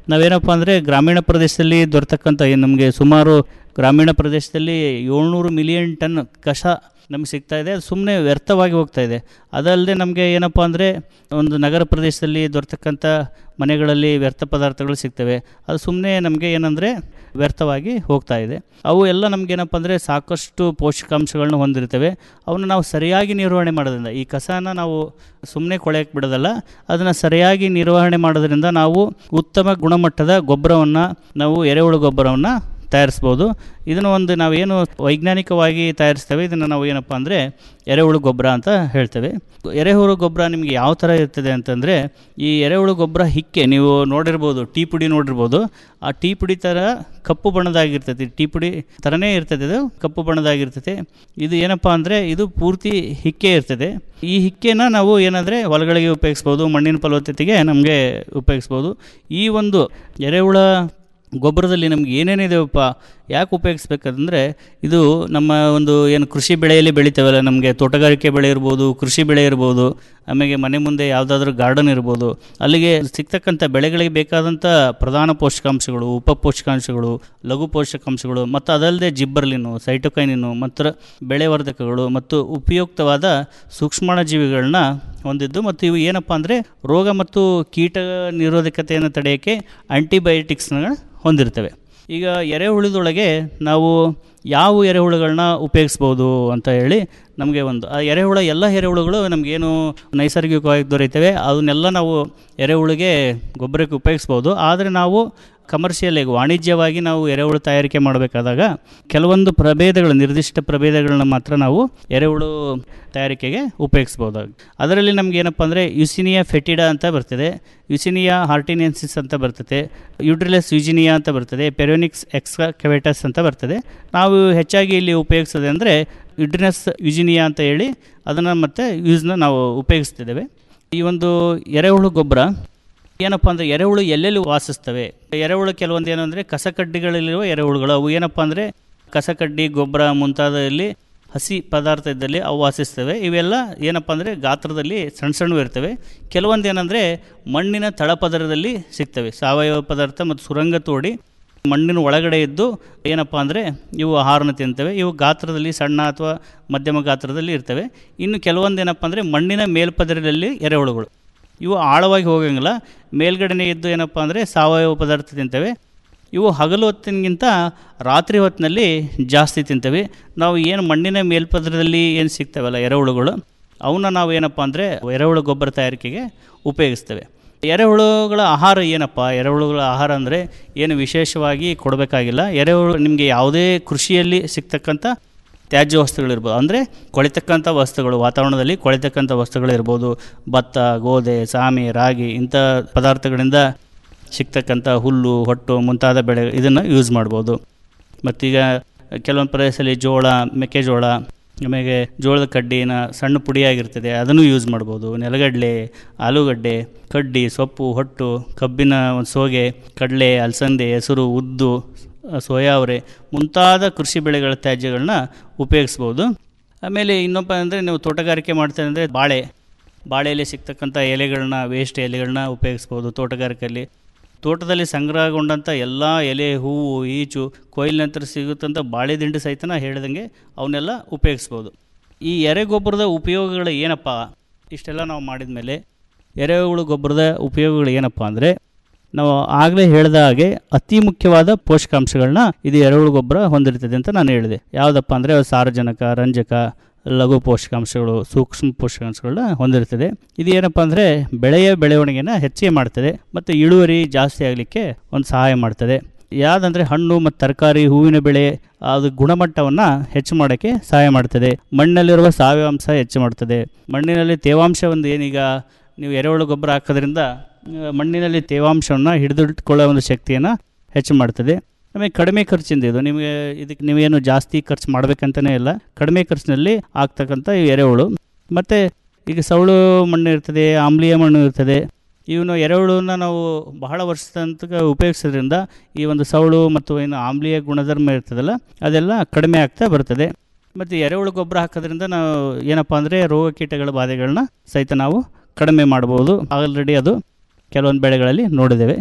ನಾವೇನಪ್ಪ ಅಂದರೆ ಗ್ರಾಮೀಣ ಪ್ರದೇಶದಲ್ಲಿ ದೊರೆತಕ್ಕಂಥ ಏನು ನಮಗೆ ಸುಮಾರು ಗ್ರಾಮೀಣ ಪ್ರದೇಶದಲ್ಲಿ ಏಳ್ನೂರು ಮಿಲಿಯನ್ ಟನ್ ಕಸ ನಮಗೆ ಸಿಗ್ತಾ ಇದೆ ಅದು ಸುಮ್ಮನೆ ವ್ಯರ್ಥವಾಗಿ ಹೋಗ್ತಾ ಇದೆ ಅದಲ್ಲದೆ ನಮಗೆ ಏನಪ್ಪ ಅಂದರೆ ಒಂದು ನಗರ ಪ್ರದೇಶದಲ್ಲಿ ದೊರೆತಕ್ಕಂಥ ಮನೆಗಳಲ್ಲಿ ವ್ಯರ್ಥ ಪದಾರ್ಥಗಳು ಸಿಗ್ತವೆ ಅದು ಸುಮ್ಮನೆ ನಮಗೆ ಏನಂದರೆ ವ್ಯರ್ಥವಾಗಿ ಹೋಗ್ತಾ ಇದೆ ಅವು ಎಲ್ಲ ನಮಗೇನಪ್ಪ ಅಂದರೆ ಸಾಕಷ್ಟು ಪೋಷಕಾಂಶಗಳನ್ನ ಹೊಂದಿರ್ತವೆ ಅವನ್ನ ನಾವು ಸರಿಯಾಗಿ ನಿರ್ವಹಣೆ ಮಾಡೋದ್ರಿಂದ ಈ ಕಸನ ನಾವು ಸುಮ್ಮನೆ ಕೊಳೆಯಕ್ಕೆ ಬಿಡೋದಲ್ಲ ಅದನ್ನು ಸರಿಯಾಗಿ ನಿರ್ವಹಣೆ ಮಾಡೋದ್ರಿಂದ ನಾವು ಉತ್ತಮ ಗುಣಮಟ್ಟದ ಗೊಬ್ಬರವನ್ನು ನಾವು ಎರೆಹುಳು ಗೊಬ್ಬರವನ್ನು ತಯಾರಿಸ್ಬೋದು ಇದನ್ನು ಒಂದು ನಾವೇನು ವೈಜ್ಞಾನಿಕವಾಗಿ ತಯಾರಿಸ್ತೇವೆ ಇದನ್ನು ನಾವು ಏನಪ್ಪ ಅಂದರೆ ಎರೆಹುಳು ಗೊಬ್ಬರ ಅಂತ ಹೇಳ್ತೇವೆ ಎರೆಹುಳು ಗೊಬ್ಬರ ನಿಮಗೆ ಯಾವ ಥರ ಇರ್ತದೆ ಅಂತಂದರೆ ಈ ಎರೆಹುಳು ಗೊಬ್ಬರ ಹಿಕ್ಕೆ ನೀವು ನೋಡಿರ್ಬೋದು ಟೀ ಪುಡಿ ನೋಡಿರ್ಬೋದು ಆ ಟೀ ಪುಡಿ ಥರ ಕಪ್ಪು ಬಣ್ಣದಾಗಿರ್ತೈತಿ ಟೀ ಪುಡಿ ಥರನೇ ಇರ್ತದೆ ಇದು ಕಪ್ಪು ಬಣ್ಣದಾಗಿರ್ತದೆ ಇದು ಏನಪ್ಪ ಅಂದರೆ ಇದು ಪೂರ್ತಿ ಹಿಕ್ಕೆ ಇರ್ತದೆ ಈ ಹಿಕ್ಕೆನ ನಾವು ಏನಂದರೆ ಹೊಲಗಳಿಗೆ ಉಪಯೋಗಿಸ್ಬೋದು ಮಣ್ಣಿನ ಫಲವತ್ತತೆಗೆ ನಮಗೆ ಉಪಯೋಗಿಸ್ಬೋದು ಈ ಒಂದು ಎರೆಹುಳ ಗೊಬ್ಬರದಲ್ಲಿ ನಮ್ಗೆ ಏನೇನಿದೆವಪ್ಪ ಯಾಕೆ ಉಪಯೋಗಿಸ್ಬೇಕಂದ್ರೆ ಇದು ನಮ್ಮ ಒಂದು ಏನು ಕೃಷಿ ಬೆಳೆಯಲ್ಲಿ ಬೆಳಿತೇವಲ್ಲ ನಮಗೆ ತೋಟಗಾರಿಕೆ ಬೆಳೆ ಇರ್ಬೋದು ಕೃಷಿ ಬೆಳೆ ಇರ್ಬೋದು ಆಮೇಲೆ ಮನೆ ಮುಂದೆ ಯಾವುದಾದ್ರೂ ಗಾರ್ಡನ್ ಇರ್ಬೋದು ಅಲ್ಲಿಗೆ ಸಿಗ್ತಕ್ಕಂಥ ಬೆಳೆಗಳಿಗೆ ಬೇಕಾದಂಥ ಪ್ರಧಾನ ಪೋಷಕಾಂಶಗಳು ಉಪ ಪೋಷಕಾಂಶಗಳು ಲಘು ಪೋಷಕಾಂಶಗಳು ಮತ್ತು ಅದಲ್ಲದೆ ಜಿಬ್ಬರ್ಲಿನು ಸೈಟೊಕೈನಿನು ಮತ್ತು ಬೆಳೆವರ್ಧಕಗಳು ಮತ್ತು ಉಪಯುಕ್ತವಾದ ಸೂಕ್ಷ್ಮಾಣ ಜೀವಿಗಳನ್ನ ಹೊಂದಿದ್ದು ಮತ್ತು ಇವು ಏನಪ್ಪ ಅಂದರೆ ರೋಗ ಮತ್ತು ಕೀಟ ನಿರೋಧಕತೆಯನ್ನು ತಡೆಯೋಕ್ಕೆ ಆಂಟಿಬಯೋಟಿಕ್ಸ್ನ ಹೊಂದಿರ್ತವೆ ಈಗ ಎರೆಹುಳದೊಳಗೆ ನಾವು ಯಾವ ಎರೆಹುಳುಗಳನ್ನ ಉಪಯೋಗಿಸ್ಬೋದು ಅಂತ ಹೇಳಿ ನಮಗೆ ಒಂದು ಆ ಎರೆಹುಳ ಎಲ್ಲ ಎರೆಹುಳುಗಳು ನಮಗೇನು ನೈಸರ್ಗಿಕವಾಗಿ ದೊರೆಯುತ್ತವೆ ಅದನ್ನೆಲ್ಲ ನಾವು ಎರೆಹುಳಿಗೆ ಗೊಬ್ಬರಕ್ಕೆ ಉಪಯೋಗಿಸ್ಬೋದು ಆದರೆ ನಾವು ಕಮರ್ಷಿಯಲ್ ವಾಣಿಜ್ಯವಾಗಿ ನಾವು ಎರೆಹುಳು ತಯಾರಿಕೆ ಮಾಡಬೇಕಾದಾಗ ಕೆಲವೊಂದು ಪ್ರಭೇದಗಳು ನಿರ್ದಿಷ್ಟ ಪ್ರಭೇದಗಳನ್ನ ಮಾತ್ರ ನಾವು ಎರೆಹುಳು ತಯಾರಿಕೆಗೆ ಉಪಯೋಗಿಸ್ಬೋದು ಅದರಲ್ಲಿ ನಮ್ಗೆ ಏನಪ್ಪ ಅಂದರೆ ಯುಸಿನಿಯಾ ಫೆಟಿಡಾ ಅಂತ ಬರ್ತದೆ ಯುಸಿನಿಯಾ ಹಾರ್ಟಿನೆನ್ಸಿಸ್ ಅಂತ ಬರ್ತದೆ ಯೂಟ್ರಿಲಸ್ ಯುಜಿನಿಯಾ ಅಂತ ಬರ್ತದೆ ಪೆರೋನಿಕ್ಸ್ ಎಕ್ಸ್ಟ್ರಾ ಕೆವೆಟಸ್ ಅಂತ ಬರ್ತದೆ ನಾವು ಹೆಚ್ಚಾಗಿ ಇಲ್ಲಿ ಉಪಯೋಗಿಸೋದು ಅಂದರೆ ಯುಡ್ರಿನಸ್ ಯುಜಿನಿಯಾ ಅಂತ ಹೇಳಿ ಅದನ್ನು ಮತ್ತು ಯೂಸ್ನ ನಾವು ಉಪಯೋಗಿಸ್ತಿದ್ದೇವೆ ಈ ಒಂದು ಎರೆಹುಳು ಗೊಬ್ಬರ ಏನಪ್ಪ ಅಂದರೆ ಎರೆಹುಳು ಎಲ್ಲೆಲ್ಲಿ ವಾಸಿಸ್ತವೆ ಎರೆಹುಳು ಕೆಲವೊಂದು ಏನು ಅಂದರೆ ಕಸಕಡ್ಡಿಗಳಲ್ಲಿರುವ ಎರೆಹುಳುಗಳು ಅವು ಏನಪ್ಪ ಅಂದರೆ ಕಸಕಡ್ಡಿ ಗೊಬ್ಬರ ಮುಂತಾದಲ್ಲಿ ಹಸಿ ಪದಾರ್ಥ ಇದ್ದಲ್ಲಿ ಅವು ವಾಸಿಸ್ತವೆ ಇವೆಲ್ಲ ಏನಪ್ಪ ಅಂದರೆ ಗಾತ್ರದಲ್ಲಿ ಸಣ್ಣ ಸಣ್ಣವು ಇರ್ತವೆ ಕೆಲವೊಂದು ಏನಂದರೆ ಮಣ್ಣಿನ ತಳಪದರದಲ್ಲಿ ಸಿಗ್ತವೆ ಸಾವಯವ ಪದಾರ್ಥ ಮತ್ತು ಸುರಂಗ ತೋಡಿ ಮಣ್ಣಿನ ಒಳಗಡೆ ಇದ್ದು ಏನಪ್ಪ ಅಂದರೆ ಇವು ಆಹಾರನ ತಿಂತವೆ ಇವು ಗಾತ್ರದಲ್ಲಿ ಸಣ್ಣ ಅಥವಾ ಮಧ್ಯಮ ಗಾತ್ರದಲ್ಲಿ ಇರ್ತವೆ ಇನ್ನು ಕೆಲವೊಂದು ಏನಪ್ಪ ಅಂದರೆ ಮಣ್ಣಿನ ಮೇಲ್ಪದರದಲ್ಲಿ ಎರೆಹುಳುಗಳು ಇವು ಆಳವಾಗಿ ಹೋಗಂಗಿಲ್ಲ ಮೇಲ್ಗಡೆನೇ ಇದ್ದು ಏನಪ್ಪ ಅಂದರೆ ಸಾವಯವ ಪದಾರ್ಥ ತಿಂತವೆ ಇವು ಹಗಲು ಹೊತ್ತಿನಗಿಂತ ರಾತ್ರಿ ಹೊತ್ತಿನಲ್ಲಿ ಜಾಸ್ತಿ ತಿಂತವೆ ನಾವು ಏನು ಮಣ್ಣಿನ ಮೇಲ್ಪದರದಲ್ಲಿ ಏನು ಸಿಗ್ತವಲ್ಲ ಎರೆಹುಳುಗಳು ಅವನ್ನ ನಾವು ಏನಪ್ಪ ಅಂದರೆ ಎರೆಹುಳು ಗೊಬ್ಬರ ತಯಾರಿಕೆಗೆ ಉಪಯೋಗಿಸ್ತೇವೆ ಎರೆಹುಳುಗಳ ಆಹಾರ ಏನಪ್ಪ ಎರೆಹುಳುಗಳ ಆಹಾರ ಅಂದರೆ ಏನು ವಿಶೇಷವಾಗಿ ಕೊಡಬೇಕಾಗಿಲ್ಲ ಎರೆಹುಳು ನಿಮಗೆ ಯಾವುದೇ ಕೃಷಿಯಲ್ಲಿ ಸಿಗ್ತಕ್ಕಂಥ ತ್ಯಾಜ್ಯ ವಸ್ತುಗಳಿರ್ಬೋದು ಅಂದರೆ ಕೊಳಿತಕ್ಕಂಥ ವಸ್ತುಗಳು ವಾತಾವರಣದಲ್ಲಿ ಕೊಳಿತಕ್ಕಂಥ ವಸ್ತುಗಳಿರ್ಬೋದು ಭತ್ತ ಗೋಧಿ ಸಾಮೆ ರಾಗಿ ಇಂಥ ಪದಾರ್ಥಗಳಿಂದ ಸಿಗ್ತಕ್ಕಂಥ ಹುಲ್ಲು ಹೊಟ್ಟು ಮುಂತಾದ ಬೆಳೆ ಇದನ್ನು ಯೂಸ್ ಮಾಡ್ಬೋದು ಮತ್ತೀಗ ಕೆಲವೊಂದು ಪ್ರದೇಶದಲ್ಲಿ ಜೋಳ ಮೆಕ್ಕೆಜೋಳ ಆಮೇಲೆ ಜೋಳದ ಕಡ್ಡಿನ ಸಣ್ಣ ಪುಡಿಯಾಗಿರ್ತದೆ ಅದನ್ನು ಯೂಸ್ ಮಾಡ್ಬೋದು ನೆಲಗಡಲೆ ಆಲೂಗಡ್ಡೆ ಕಡ್ಡಿ ಸೊಪ್ಪು ಹೊಟ್ಟು ಕಬ್ಬಿನ ಒಂದು ಸೋಗೆ ಕಡಲೆ ಅಲಸಂದೆ ಹೆಸರು ಉದ್ದು ಸೋಯಾವರೆ ಮುಂತಾದ ಕೃಷಿ ಬೆಳೆಗಳ ತ್ಯಾಜ್ಯಗಳನ್ನ ಉಪಯೋಗಿಸ್ಬೋದು ಆಮೇಲೆ ಇನ್ನೊಬ್ಬ ಅಂದರೆ ನೀವು ತೋಟಗಾರಿಕೆ ಮಾಡ್ತಾರೆ ಅಂದರೆ ಬಾಳೆ ಬಾಳೆಯಲ್ಲಿ ಸಿಗ್ತಕ್ಕಂಥ ಎಲೆಗಳನ್ನ ವೇಸ್ಟ್ ಎಲೆಗಳನ್ನ ಉಪಯೋಗಿಸ್ಬೋದು ತೋಟಗಾರಿಕೆಯಲ್ಲಿ ತೋಟದಲ್ಲಿ ಸಂಗ್ರಹಗೊಂಡಂಥ ಎಲ್ಲ ಎಲೆ ಹೂವು ಈಚು ಕೊಯ್ಲು ನಂತರ ಸಿಗುತ್ತಂಥ ಬಾಳೆ ದಿಂಡು ಸಹಿತನ ಹೇಳಿದಂಗೆ ಅವನ್ನೆಲ್ಲ ಉಪಯೋಗಿಸ್ಬೋದು ಈ ಎರೆಗೊಬ್ಬರದ ಉಪಯೋಗಗಳು ಏನಪ್ಪ ಇಷ್ಟೆಲ್ಲ ನಾವು ಮಾಡಿದ ಮೇಲೆ ಎರೆಹುಳು ಗೊಬ್ಬರದ ಉಪಯೋಗಗಳು ಏನಪ್ಪ ಅಂದರೆ ನಾವು ಆಗಲೇ ಹೇಳಿದ ಹಾಗೆ ಅತಿ ಮುಖ್ಯವಾದ ಪೋಷಕಾಂಶಗಳನ್ನ ಇದು ಎರೆಹುಳು ಗೊಬ್ಬರ ಹೊಂದಿರ್ತದೆ ಅಂತ ನಾನು ಹೇಳಿದೆ ಯಾವುದಪ್ಪ ಅಂದರೆ ಸಾರಜನಕ ರಂಜಕ ಲಘು ಪೋಷಕಾಂಶಗಳು ಸೂಕ್ಷ್ಮ ಪೋಷಕಾಂಶಗಳನ್ನ ಹೊಂದಿರ್ತದೆ ಇದು ಏನಪ್ಪ ಅಂದರೆ ಬೆಳೆಯ ಬೆಳವಣಿಗೆನ ಹೆಚ್ಚಿಗೆ ಮಾಡ್ತದೆ ಮತ್ತು ಇಳುವರಿ ಜಾಸ್ತಿ ಆಗಲಿಕ್ಕೆ ಒಂದು ಸಹಾಯ ಮಾಡ್ತದೆ ಯಾವುದಂದರೆ ಹಣ್ಣು ಮತ್ತು ತರಕಾರಿ ಹೂವಿನ ಬೆಳೆ ಅದು ಗುಣಮಟ್ಟವನ್ನು ಹೆಚ್ಚು ಮಾಡೋಕ್ಕೆ ಸಹಾಯ ಮಾಡ್ತದೆ ಮಣ್ಣಲ್ಲಿರುವ ಸಾವಯವಾಂಶ ಹೆಚ್ಚು ಮಾಡ್ತದೆ ಮಣ್ಣಿನಲ್ಲಿ ತೇವಾಂಶ ಒಂದು ಏನೀಗ ನೀವು ಎರೆಹುಳು ಗೊಬ್ಬರ ಹಾಕೋದ್ರಿಂದ ಆ, ಮಣ್ಣಿನಲ್ಲಿ ತೇವಾಂಶವನ್ನು ಹಿಡಿದಿಟ್ಕೊಳ್ಳೋ ಒಂದು ಶಕ್ತಿಯನ್ನು ಹೆಚ್ಚು ಮಾಡ್ತದೆ ಆಮೇಲೆ ಕಡಿಮೆ ಖರ್ಚಿಂದ ಇದು ನಿಮಗೆ ಇದಕ್ಕೆ ನೀವೇನು ಜಾಸ್ತಿ ಖರ್ಚು ಮಾಡಬೇಕಂತಲೇ ಇಲ್ಲ ಕಡಿಮೆ ಖರ್ಚಿನಲ್ಲಿ ಆಗ್ತಕ್ಕಂಥ ಈ ಎರೆಹುಳು ಮತ್ತು ಈಗ ಸೌಳು ಮಣ್ಣು ಇರ್ತದೆ ಆಮ್ಲೀಯ ಮಣ್ಣು ಇರ್ತದೆ ಇವನು ಎರೆಹುಳನ್ನ ನಾವು ಬಹಳ ವರ್ಷದ ತನಕ ಉಪಯೋಗಿಸೋದ್ರಿಂದ ಈ ಒಂದು ಸೌಳು ಮತ್ತು ಏನು ಆಮ್ಲೀಯ ಗುಣಧರ್ಮ ಇರ್ತದಲ್ಲ ಅದೆಲ್ಲ ಕಡಿಮೆ ಆಗ್ತಾ ಬರ್ತದೆ ಮತ್ತು ಎರೆಹುಳು ಗೊಬ್ಬರ ಹಾಕೋದ್ರಿಂದ ನಾವು ಏನಪ್ಪ ಅಂದರೆ ರೋಗ ಕೀಟಗಳ ಬಾಧೆಗಳನ್ನ ಸಹಿತ ನಾವು ಕಡಿಮೆ ಮಾಡ್ಬೋದು ಆಲ್ರೆಡಿ ಅದು ಕೆಲವೊಂದು ಬೆಳೆಗಳಲ್ಲಿ ನೋಡಿದ್ದೇವೆ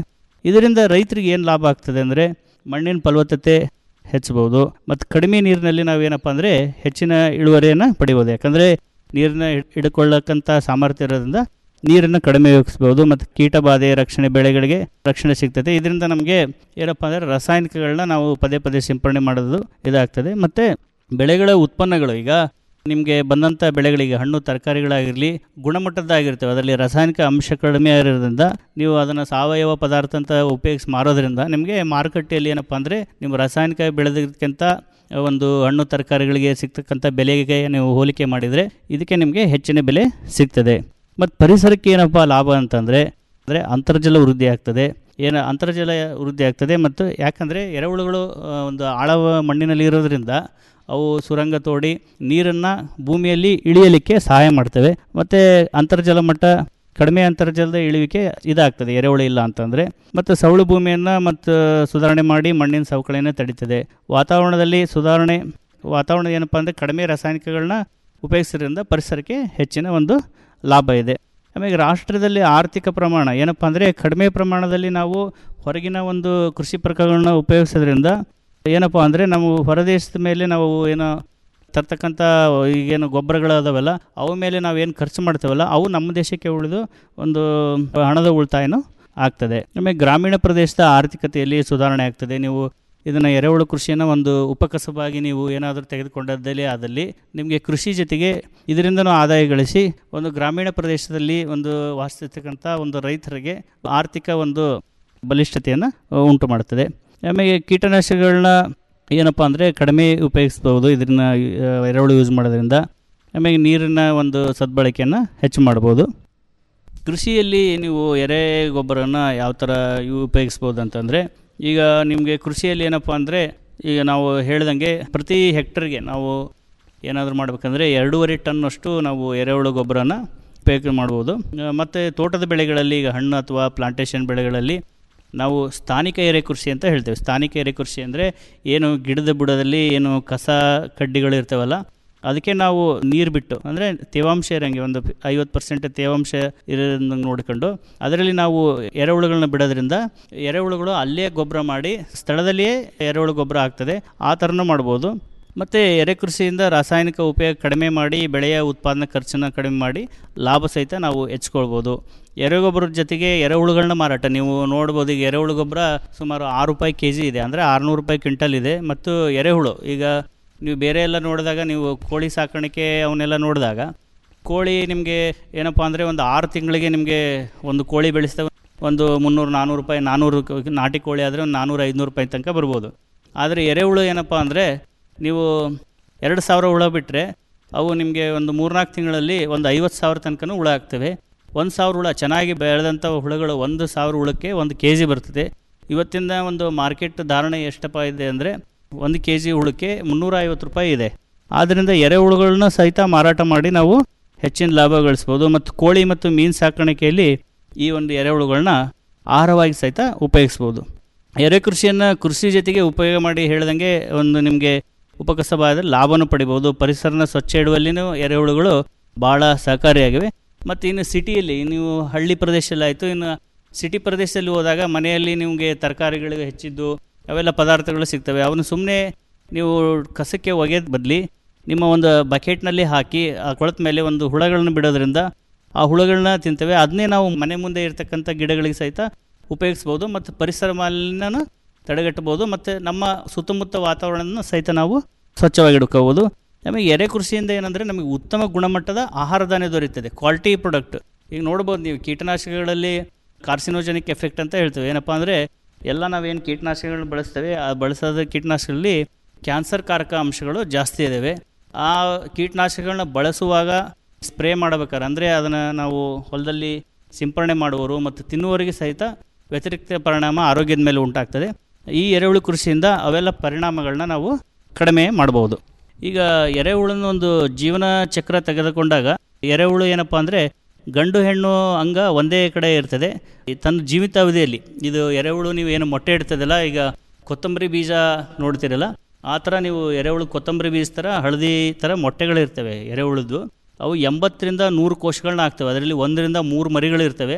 ಇದರಿಂದ ರೈತರಿಗೆ ಏನು ಲಾಭ ಆಗ್ತದೆ ಅಂದರೆ ಮಣ್ಣಿನ ಫಲವತ್ತತೆ ಹೆಚ್ಚಬಹುದು ಮತ್ತು ಕಡಿಮೆ ನೀರಿನಲ್ಲಿ ನಾವೇನಪ್ಪ ಅಂದರೆ ಹೆಚ್ಚಿನ ಇಳುವರಿಯನ್ನು ಪಡಿಬೋದು ಯಾಕಂದರೆ ನೀರನ್ನ ಹಿಡ್ಕೊಳ್ಳಕ್ಕಂಥ ಸಾಮರ್ಥ್ಯ ಇರೋದ್ರಿಂದ ನೀರನ್ನು ಕಡಿಮೆ ಉಪಯೋಗಿಸ್ಬೋದು ಮತ್ತು ಕೀಟ ಬಾಧೆ ರಕ್ಷಣೆ ಬೆಳೆಗಳಿಗೆ ರಕ್ಷಣೆ ಸಿಗ್ತದೆ ಇದರಿಂದ ನಮಗೆ ಏನಪ್ಪ ಅಂದರೆ ರಾಸಾಯನಿಕಗಳನ್ನ ನಾವು ಪದೇ ಪದೇ ಸಿಂಪಡಣೆ ಮಾಡೋದು ಇದಾಗ್ತದೆ ಮತ್ತು ಬೆಳೆಗಳ ಉತ್ಪನ್ನಗಳು ಈಗ ನಿಮಗೆ ಬಂದಂಥ ಬೆಳೆಗಳಿಗೆ ಹಣ್ಣು ತರಕಾರಿಗಳಾಗಿರಲಿ ಗುಣಮಟ್ಟದ್ದಾಗಿರ್ತವೆ ಅದರಲ್ಲಿ ರಾಸಾಯನಿಕ ಅಂಶ ಕಡಿಮೆ ಆಗಿರೋದ್ರಿಂದ ನೀವು ಅದನ್ನು ಸಾವಯವ ಪದಾರ್ಥ ಅಂತ ಉಪಯೋಗಿಸಿ ಮಾರೋದ್ರಿಂದ ನಿಮಗೆ ಮಾರುಕಟ್ಟೆಯಲ್ಲಿ ಏನಪ್ಪ ಅಂದರೆ ನೀವು ರಾಸಾಯನಿಕ ಬೆಳೆದಕ್ಕಿಂತ ಒಂದು ಹಣ್ಣು ತರಕಾರಿಗಳಿಗೆ ಸಿಗ್ತಕ್ಕಂಥ ಬೆಲೆಗೆ ನೀವು ಹೋಲಿಕೆ ಮಾಡಿದರೆ ಇದಕ್ಕೆ ನಿಮಗೆ ಹೆಚ್ಚಿನ ಬೆಲೆ ಸಿಗ್ತದೆ ಮತ್ತು ಪರಿಸರಕ್ಕೆ ಏನಪ್ಪ ಲಾಭ ಅಂತಂದರೆ ಅಂದರೆ ಅಂತರ್ಜಲ ವೃದ್ಧಿ ಆಗ್ತದೆ ಏನು ಅಂತರ್ಜಲ ವೃದ್ಧಿ ಆಗ್ತದೆ ಮತ್ತು ಯಾಕಂದರೆ ಎರೆಹುಳುಗಳು ಆ, ಒಂದು ಆಳವ ಮಣ್ಣಿನಲ್ಲಿ ಇರೋದ್ರಿಂದ ಅವು ಸುರಂಗ ತೋಡಿ ನೀರನ್ನು ಭೂಮಿಯಲ್ಲಿ ಇಳಿಯಲಿಕ್ಕೆ ಸಹಾಯ ಮಾಡ್ತವೆ ಮತ್ತು ಅಂತರ್ಜಲ ಮಟ್ಟ ಕಡಿಮೆ ಅಂತರ್ಜಲದ ಇಳುವಿಕೆ ಇದಾಗ್ತದೆ ಎರೆಹುಳು ಇಲ್ಲ ಅಂತಂದರೆ ಮತ್ತು ಸೌಳು ಭೂಮಿಯನ್ನು ಮತ್ತು ಸುಧಾರಣೆ ಮಾಡಿ ಮಣ್ಣಿನ ಸವಕಳಿಯನ್ನು ತಡೀತದೆ ವಾತಾವರಣದಲ್ಲಿ ಸುಧಾರಣೆ ವಾತಾವರಣ ಏನಪ್ಪ ಅಂದರೆ ಕಡಿಮೆ ರಾಸಾಯನಿಕಗಳನ್ನ ಉಪಯೋಗಿಸೋದ್ರಿಂದ ಪರಿಸರಕ್ಕೆ ಹೆಚ್ಚಿನ ಒಂದು ಲಾಭ ಇದೆ ಆಮೇಲೆ ರಾಷ್ಟ್ರದಲ್ಲಿ ಆರ್ಥಿಕ ಪ್ರಮಾಣ ಏನಪ್ಪ ಅಂದರೆ ಕಡಿಮೆ ಪ್ರಮಾಣದಲ್ಲಿ ನಾವು ಹೊರಗಿನ ಒಂದು ಕೃಷಿ ಪ್ರಕಾರಗಳನ್ನ ಉಪಯೋಗಿಸೋದ್ರಿಂದ ಏನಪ್ಪ ಅಂದರೆ ನಾವು ಹೊರದೇಶದ ಮೇಲೆ ನಾವು ಏನೋ ತರ್ತಕ್ಕಂಥ ಈಗೇನು ಗೊಬ್ಬರಗಳು ಅದಾವಲ್ಲ ಅವ ಮೇಲೆ ನಾವೇನು ಖರ್ಚು ಮಾಡ್ತೇವಲ್ಲ ಅವು ನಮ್ಮ ದೇಶಕ್ಕೆ ಉಳಿದು ಒಂದು ಹಣದ ಉಳಿತಾಯನೂ ಆಗ್ತದೆ ಆಮೇಲೆ ಗ್ರಾಮೀಣ ಪ್ರದೇಶದ ಆರ್ಥಿಕತೆಯಲ್ಲಿ ಸುಧಾರಣೆ ಆಗ್ತದೆ ನೀವು ಇದನ್ನು ಎರೆಹುಳು ಕೃಷಿಯನ್ನು ಒಂದು ಉಪಕಸಬಾಗಿ ನೀವು ಏನಾದರೂ ತೆಗೆದುಕೊಂಡದ್ದಲ್ಲಿ ಆದಲ್ಲಿ ನಿಮಗೆ ಕೃಷಿ ಜೊತೆಗೆ ಇದರಿಂದನೂ ಆದಾಯ ಗಳಿಸಿ ಒಂದು ಗ್ರಾಮೀಣ ಪ್ರದೇಶದಲ್ಲಿ ಒಂದು ವಾಸಿಸ್ತಕ್ಕಂಥ ಒಂದು ರೈತರಿಗೆ ಆರ್ಥಿಕ ಒಂದು ಬಲಿಷ್ಠತೆಯನ್ನು ಉಂಟು ಮಾಡ್ತದೆ ಆಮೇಲೆ ಕೀಟನಾಶಕಗಳನ್ನ ಏನಪ್ಪ ಅಂದರೆ ಕಡಿಮೆ ಉಪಯೋಗಿಸ್ಬೋದು ಇದನ್ನ ಆ, ಎರೆಹುಳು ಯೂಸ್ ಮಾಡೋದ್ರಿಂದ ಆಮೇಲೆ ನೀರಿನ ಒಂದು ಸದ್ಬಳಕೆಯನ್ನು ಹೆಚ್ಚು ಮಾಡ್ಬೋದು ಕೃಷಿಯಲ್ಲಿ ನೀವು ಎರೆ ಗೊಬ್ಬರನ ಯಾವ ಥರ ಇವು ಉಪಯೋಗಿಸ್ಬೋದು ಅಂತಂದರೆ ಈಗ ನಿಮಗೆ ಕೃಷಿಯಲ್ಲಿ ಏನಪ್ಪ ಅಂದರೆ ಈಗ ನಾವು ಹೇಳ್ದಂಗೆ ಪ್ರತಿ ಹೆಕ್ಟರ್ಗೆ ನಾವು ಏನಾದರೂ ಮಾಡ್ಬೇಕಂದ್ರೆ ಎರಡೂವರೆ ಟನ್ನಷ್ಟು ನಾವು ಎರೆಹುಳು ಗೊಬ್ಬರನ ಉಪಯೋಗ ಮಾಡ್ಬೋದು ಆ, ಮತ್ತು ತೋಟದ ಬೆಳೆಗಳಲ್ಲಿ ಈಗ ಹಣ್ಣು ಅಥವಾ ಪ್ಲಾಂಟೇಷನ್ ಬೆಳೆಗಳಲ್ಲಿ ನಾವು ಸ್ಥಾನಿಕ ಎರೆ ಕೃಷಿ ಅಂತ ಹೇಳ್ತೇವೆ ಸ್ಥಾನಿಕ ಎರೆ ಕೃಷಿ ಅಂದರೆ ಏನು ಗಿಡದ ಬುಡದಲ್ಲಿ ಏನು ಕಸ ಕಡ್ಡಿಗಳು ಇರ್ತಾವಲ್ಲ ಅದಕ್ಕೆ ನಾವು ನೀರು ಬಿಟ್ಟು ಅಂದರೆ ತೇವಾಂಶ ಇರೋಂಗೆ ಒಂದು ಐವತ್ತು ಪರ್ಸೆಂಟ್ ತೇವಾಂಶ ಇರೋದನ್ನ ನೋಡಿಕೊಂಡು ಅದರಲ್ಲಿ ನಾವು ಎರೆಹುಳುಗಳನ್ನ ಬಿಡೋದ್ರಿಂದ ಎರೆಹುಳುಗಳು ಅಲ್ಲೇ ಗೊಬ್ಬರ ಮಾಡಿ ಸ್ಥಳದಲ್ಲಿಯೇ ಎರೆಹುಳು ಗೊಬ್ಬರ ಆಗ್ತದೆ ಆ ಥರನೂ ಮಾಡ್ಬೋದು ಮತ್ತು ಎರೆಕೃಷಿಯಿಂದ ರಾಸಾಯನಿಕ ಉಪಯೋಗ ಕಡಿಮೆ ಮಾಡಿ ಬೆಳೆಯ ಉತ್ಪಾದನಾ ಖರ್ಚನ್ನು ಕಡಿಮೆ ಮಾಡಿ ಲಾಭ ಸಹಿತ ನಾವು ಹೆಚ್ಕೊಳ್ಬೋದು ಎರೆಗೊಬ್ಬರದ ಜೊತೆಗೆ ಎರೆಹುಳುಗಳನ್ನ ಮಾರಾಟ ನೀವು ನೋಡ್ಬೋದು ಈಗ ಎರೆಹುಳು ಗೊಬ್ಬರ ಸುಮಾರು ಆರು ರೂಪಾಯಿ ಕೆ ಜಿ ಇದೆ ಅಂದರೆ ಆರುನೂರು ರೂಪಾಯಿ ಕ್ವಿಂಟಲ್ ಇದೆ ಮತ್ತು ಎರೆಹುಳು ಈಗ ನೀವು ಬೇರೆ ಎಲ್ಲ ನೋಡಿದಾಗ ನೀವು ಕೋಳಿ ಸಾಕಾಣಿಕೆ ಅವನ್ನೆಲ್ಲ ನೋಡಿದಾಗ ಕೋಳಿ ನಿಮಗೆ ಏನಪ್ಪ ಅಂದರೆ ಒಂದು ಆರು ತಿಂಗಳಿಗೆ ನಿಮಗೆ ಒಂದು ಕೋಳಿ ಬೆಳೆಸಿದ ಒಂದು ಮುನ್ನೂರು ನಾನ್ನೂರು ರೂಪಾಯಿ ನಾನ್ನೂರು ಕ- ನಾಟಿ ಕೋಳಿ ಆದರೆ ಒಂದು ನಾನ್ನೂರು ಐದುನೂರು ರೂಪಾಯಿ ತನಕ ಬರ್ಬೋದು ಆದರೆ ಎರೆಹುಳು ಏನಪ್ಪ ಅಂದರೆ ನೀವು ಎರಡು ಸಾವಿರ ಹುಳ ಬಿಟ್ಟರೆ ಅವು ನಿಮಗೆ ಒಂದು ಮೂರ್ನಾಲ್ಕು ತಿಂಗಳಲ್ಲಿ ಒಂದು ಐವತ್ತು ಸಾವಿರ ತನಕನೂ ಹುಳ ಆಗ್ತವೆ ಒಂದು ಸಾವಿರ ಹುಳ ಚೆನ್ನಾಗಿ ಬೆಳೆದಂಥ ಹುಳುಗಳು ಒಂದು ಸಾವಿರ ಹುಳಕ್ಕೆ ಒಂದು ಕೆ ಜಿ ಬರ್ತದೆ ಇವತ್ತಿನ ಒಂದು ಮಾರ್ಕೆಟ್ ಧಾರಣೆ ಎಷ್ಟಪ್ಪ ಇದೆ ಅಂದರೆ ಒಂದು ಕೆ ಜಿ ಹುಳಕ್ಕೆ ಮುನ್ನೂರ ಐವತ್ತು ರೂಪಾಯಿ ಇದೆ ಆದ್ದರಿಂದ ಎರೆಹುಳುಗಳನ್ನ ಸಹಿತ ಮಾರಾಟ ಮಾಡಿ ನಾವು ಹೆಚ್ಚಿನ ಲಾಭ ಗಳಿಸ್ಬೋದು ಮತ್ತು ಕೋಳಿ ಮತ್ತು ಮೀನು ಸಾಕಾಣಿಕೆಯಲ್ಲಿ ಈ ಒಂದು ಎರೆಹುಳುಗಳನ್ನ ಆಹಾರವಾಗಿ ಸಹಿತ ಉಪಯೋಗಿಸ್ಬೋದು ಎರೆ ಕೃಷಿಯನ್ನು ಕೃಷಿ ಜೊತೆಗೆ ಉಪಯೋಗ ಮಾಡಿ ಹೇಳ್ದಂಗೆ ಒಂದು ನಿಮಗೆ ಉಪಕಸಬಾದ ಲಾಭನೂ ಪಡಿಬೋದು ಪರಿಸರನ ಸ್ವಚ್ಛ ಇಡುವಲ್ಲಿನೂ ಎರೆಹುಳುಗಳು ಭಾಳ ಸಹಕಾರಿಯಾಗಿವೆ ಮತ್ತು ಇನ್ನು ಸಿಟಿಯಲ್ಲಿ ನೀವು ಹಳ್ಳಿ ಪ್ರದೇಶದಲ್ಲಿ ಆಯಿತು ಇನ್ನು ಸಿಟಿ ಪ್ರದೇಶದಲ್ಲಿ ಹೋದಾಗ ಮನೆಯಲ್ಲಿ ನಿಮಗೆ ತರಕಾರಿಗಳು ಹೆಚ್ಚಿದ್ದು ಅವೆಲ್ಲ ಪದಾರ್ಥಗಳು ಸಿಗ್ತವೆ ಅವನು ಸುಮ್ಮನೆ ನೀವು ಕಸಕ್ಕೆ ಒಗೆದ ಬದಲಿ ನಿಮ್ಮ ಒಂದು ಬಕೆಟ್ನಲ್ಲಿ ಹಾಕಿ ಆ ಕೊಳತ ಮೇಲೆ ಒಂದು ಹುಳಗಳನ್ನು ಬಿಡೋದ್ರಿಂದ ಆ ಹುಳುಗಳನ್ನ ತಿಂತವೆ ಅದನ್ನೇ ನಾವು ಮನೆ ಮುಂದೆ ಇರ್ತಕ್ಕಂಥ ಗಿಡಗಳಿಗೆ ಸಹಿತ ಉಪಯೋಗಿಸ್ಬೋದು ಮತ್ತು ಪರಿಸರ ಮಾಲಿನ್ಯನ ತಡೆಗಟ್ಟಬೋದು ಮತ್ತು ನಮ್ಮ ಸುತ್ತಮುತ್ತ ವಾತಾವರಣನ ಸಹಿತ ನಾವು ಸ್ವಚ್ಛವಾಗಿ ಇಟ್ಕೋಬೋದು ಆಮೇಲೆ ಎರೆ ಕೃಷಿಯಿಂದ ಏನಂದರೆ ನಮಗೆ ಉತ್ತಮ ಗುಣಮಟ್ಟದ ಆಹಾರ ಧಾನ್ಯ ದೊರೆಯುತ್ತದೆ ಕ್ವಾಲಿಟಿ ಪ್ರಾಡಕ್ಟ್ ಈಗ ನೋಡ್ಬೋದು ನೀವು ಕೀಟನಾಶಕಗಳಲ್ಲಿ ಕಾರ್ಸಿನೋಜೆನಿಕ್ ಎಫೆಕ್ಟ್ ಅಂತ ಹೇಳ್ತೇವೆ ಏನಪ್ಪ ಅಂದರೆ ಎಲ್ಲ ನಾವೇನು ಕೀಟನಾಶಕಗಳನ್ನ ಬಳಸ್ತೇವೆ ಆ ಬಳಸೋದ ಕೀಟನಾಶಕಗಳಲ್ಲಿ ಕ್ಯಾನ್ಸರ್ ಕಾರಕ ಅಂಶಗಳು ಜಾಸ್ತಿ ಇದ್ದಾವೆ ಆ ಕೀಟನಾಶಕಗಳನ್ನ ಬಳಸುವಾಗ ಸ್ಪ್ರೇ ಮಾಡಬೇಕಾದ್ರೆ ಅಂದರೆ ಅದನ್ನು ನಾವು ಹೊಲದಲ್ಲಿ ಸಿಂಪರಣೆ ಮಾಡುವವರು ಮತ್ತು ತಿನ್ನುವವರಿಗೆ ಸಹಿತ ವ್ಯತಿರಿಕ್ತ ಪರಿಣಾಮ ಆರೋಗ್ಯದ ಮೇಲೆ ಉಂಟಾಗ್ತದೆ ಈ ಎರೆಹುಳು ಕೃಷಿಯಿಂದ ಅವೆಲ್ಲ ಪರಿಣಾಮಗಳನ್ನ ನಾವು ಕಡಿಮೆ ಮಾಡ್ಬೋದು ಈಗ ಎರೆಹುಳನ ಒಂದು ಜೀವನ ಚಕ್ರ ತೆಗೆದುಕೊಂಡಾಗ ಎರೆಹುಳು ಏನಪ್ಪ ಅಂದರೆ ಗಂಡು ಹೆಣ್ಣು ಅಂಗ ಒಂದೇ ಕಡೆ ಇರ್ತದೆ ಈ ತನ್ನ ಜೀವಿತಾವಧಿಯಲ್ಲಿ ಇದು ಎರೆಹುಳು ನೀವು ಏನು ಮೊಟ್ಟೆ ಇಡ್ತದಲ್ಲ ಈಗ ಕೊತ್ತಂಬರಿ ಬೀಜ ನೋಡ್ತೀರಲ್ಲ ಆ ಥರ ನೀವು ಎರೆಹುಳು ಕೊತ್ತಂಬರಿ ಬೀಜ ಥರ ಹಳದಿ ಥರ ಮೊಟ್ಟೆಗಳಿರ್ತವೆ ಎರೆಹುಳದ್ದು ಅವು ಎಂಬತ್ತರಿಂದ ನೂರು ಕೋಶಗಳನ್ನ ಆಗ್ತವೆ ಅದರಲ್ಲಿ ಒಂದರಿಂದ ಮೂರು ಮರಿಗಳಿರ್ತವೆ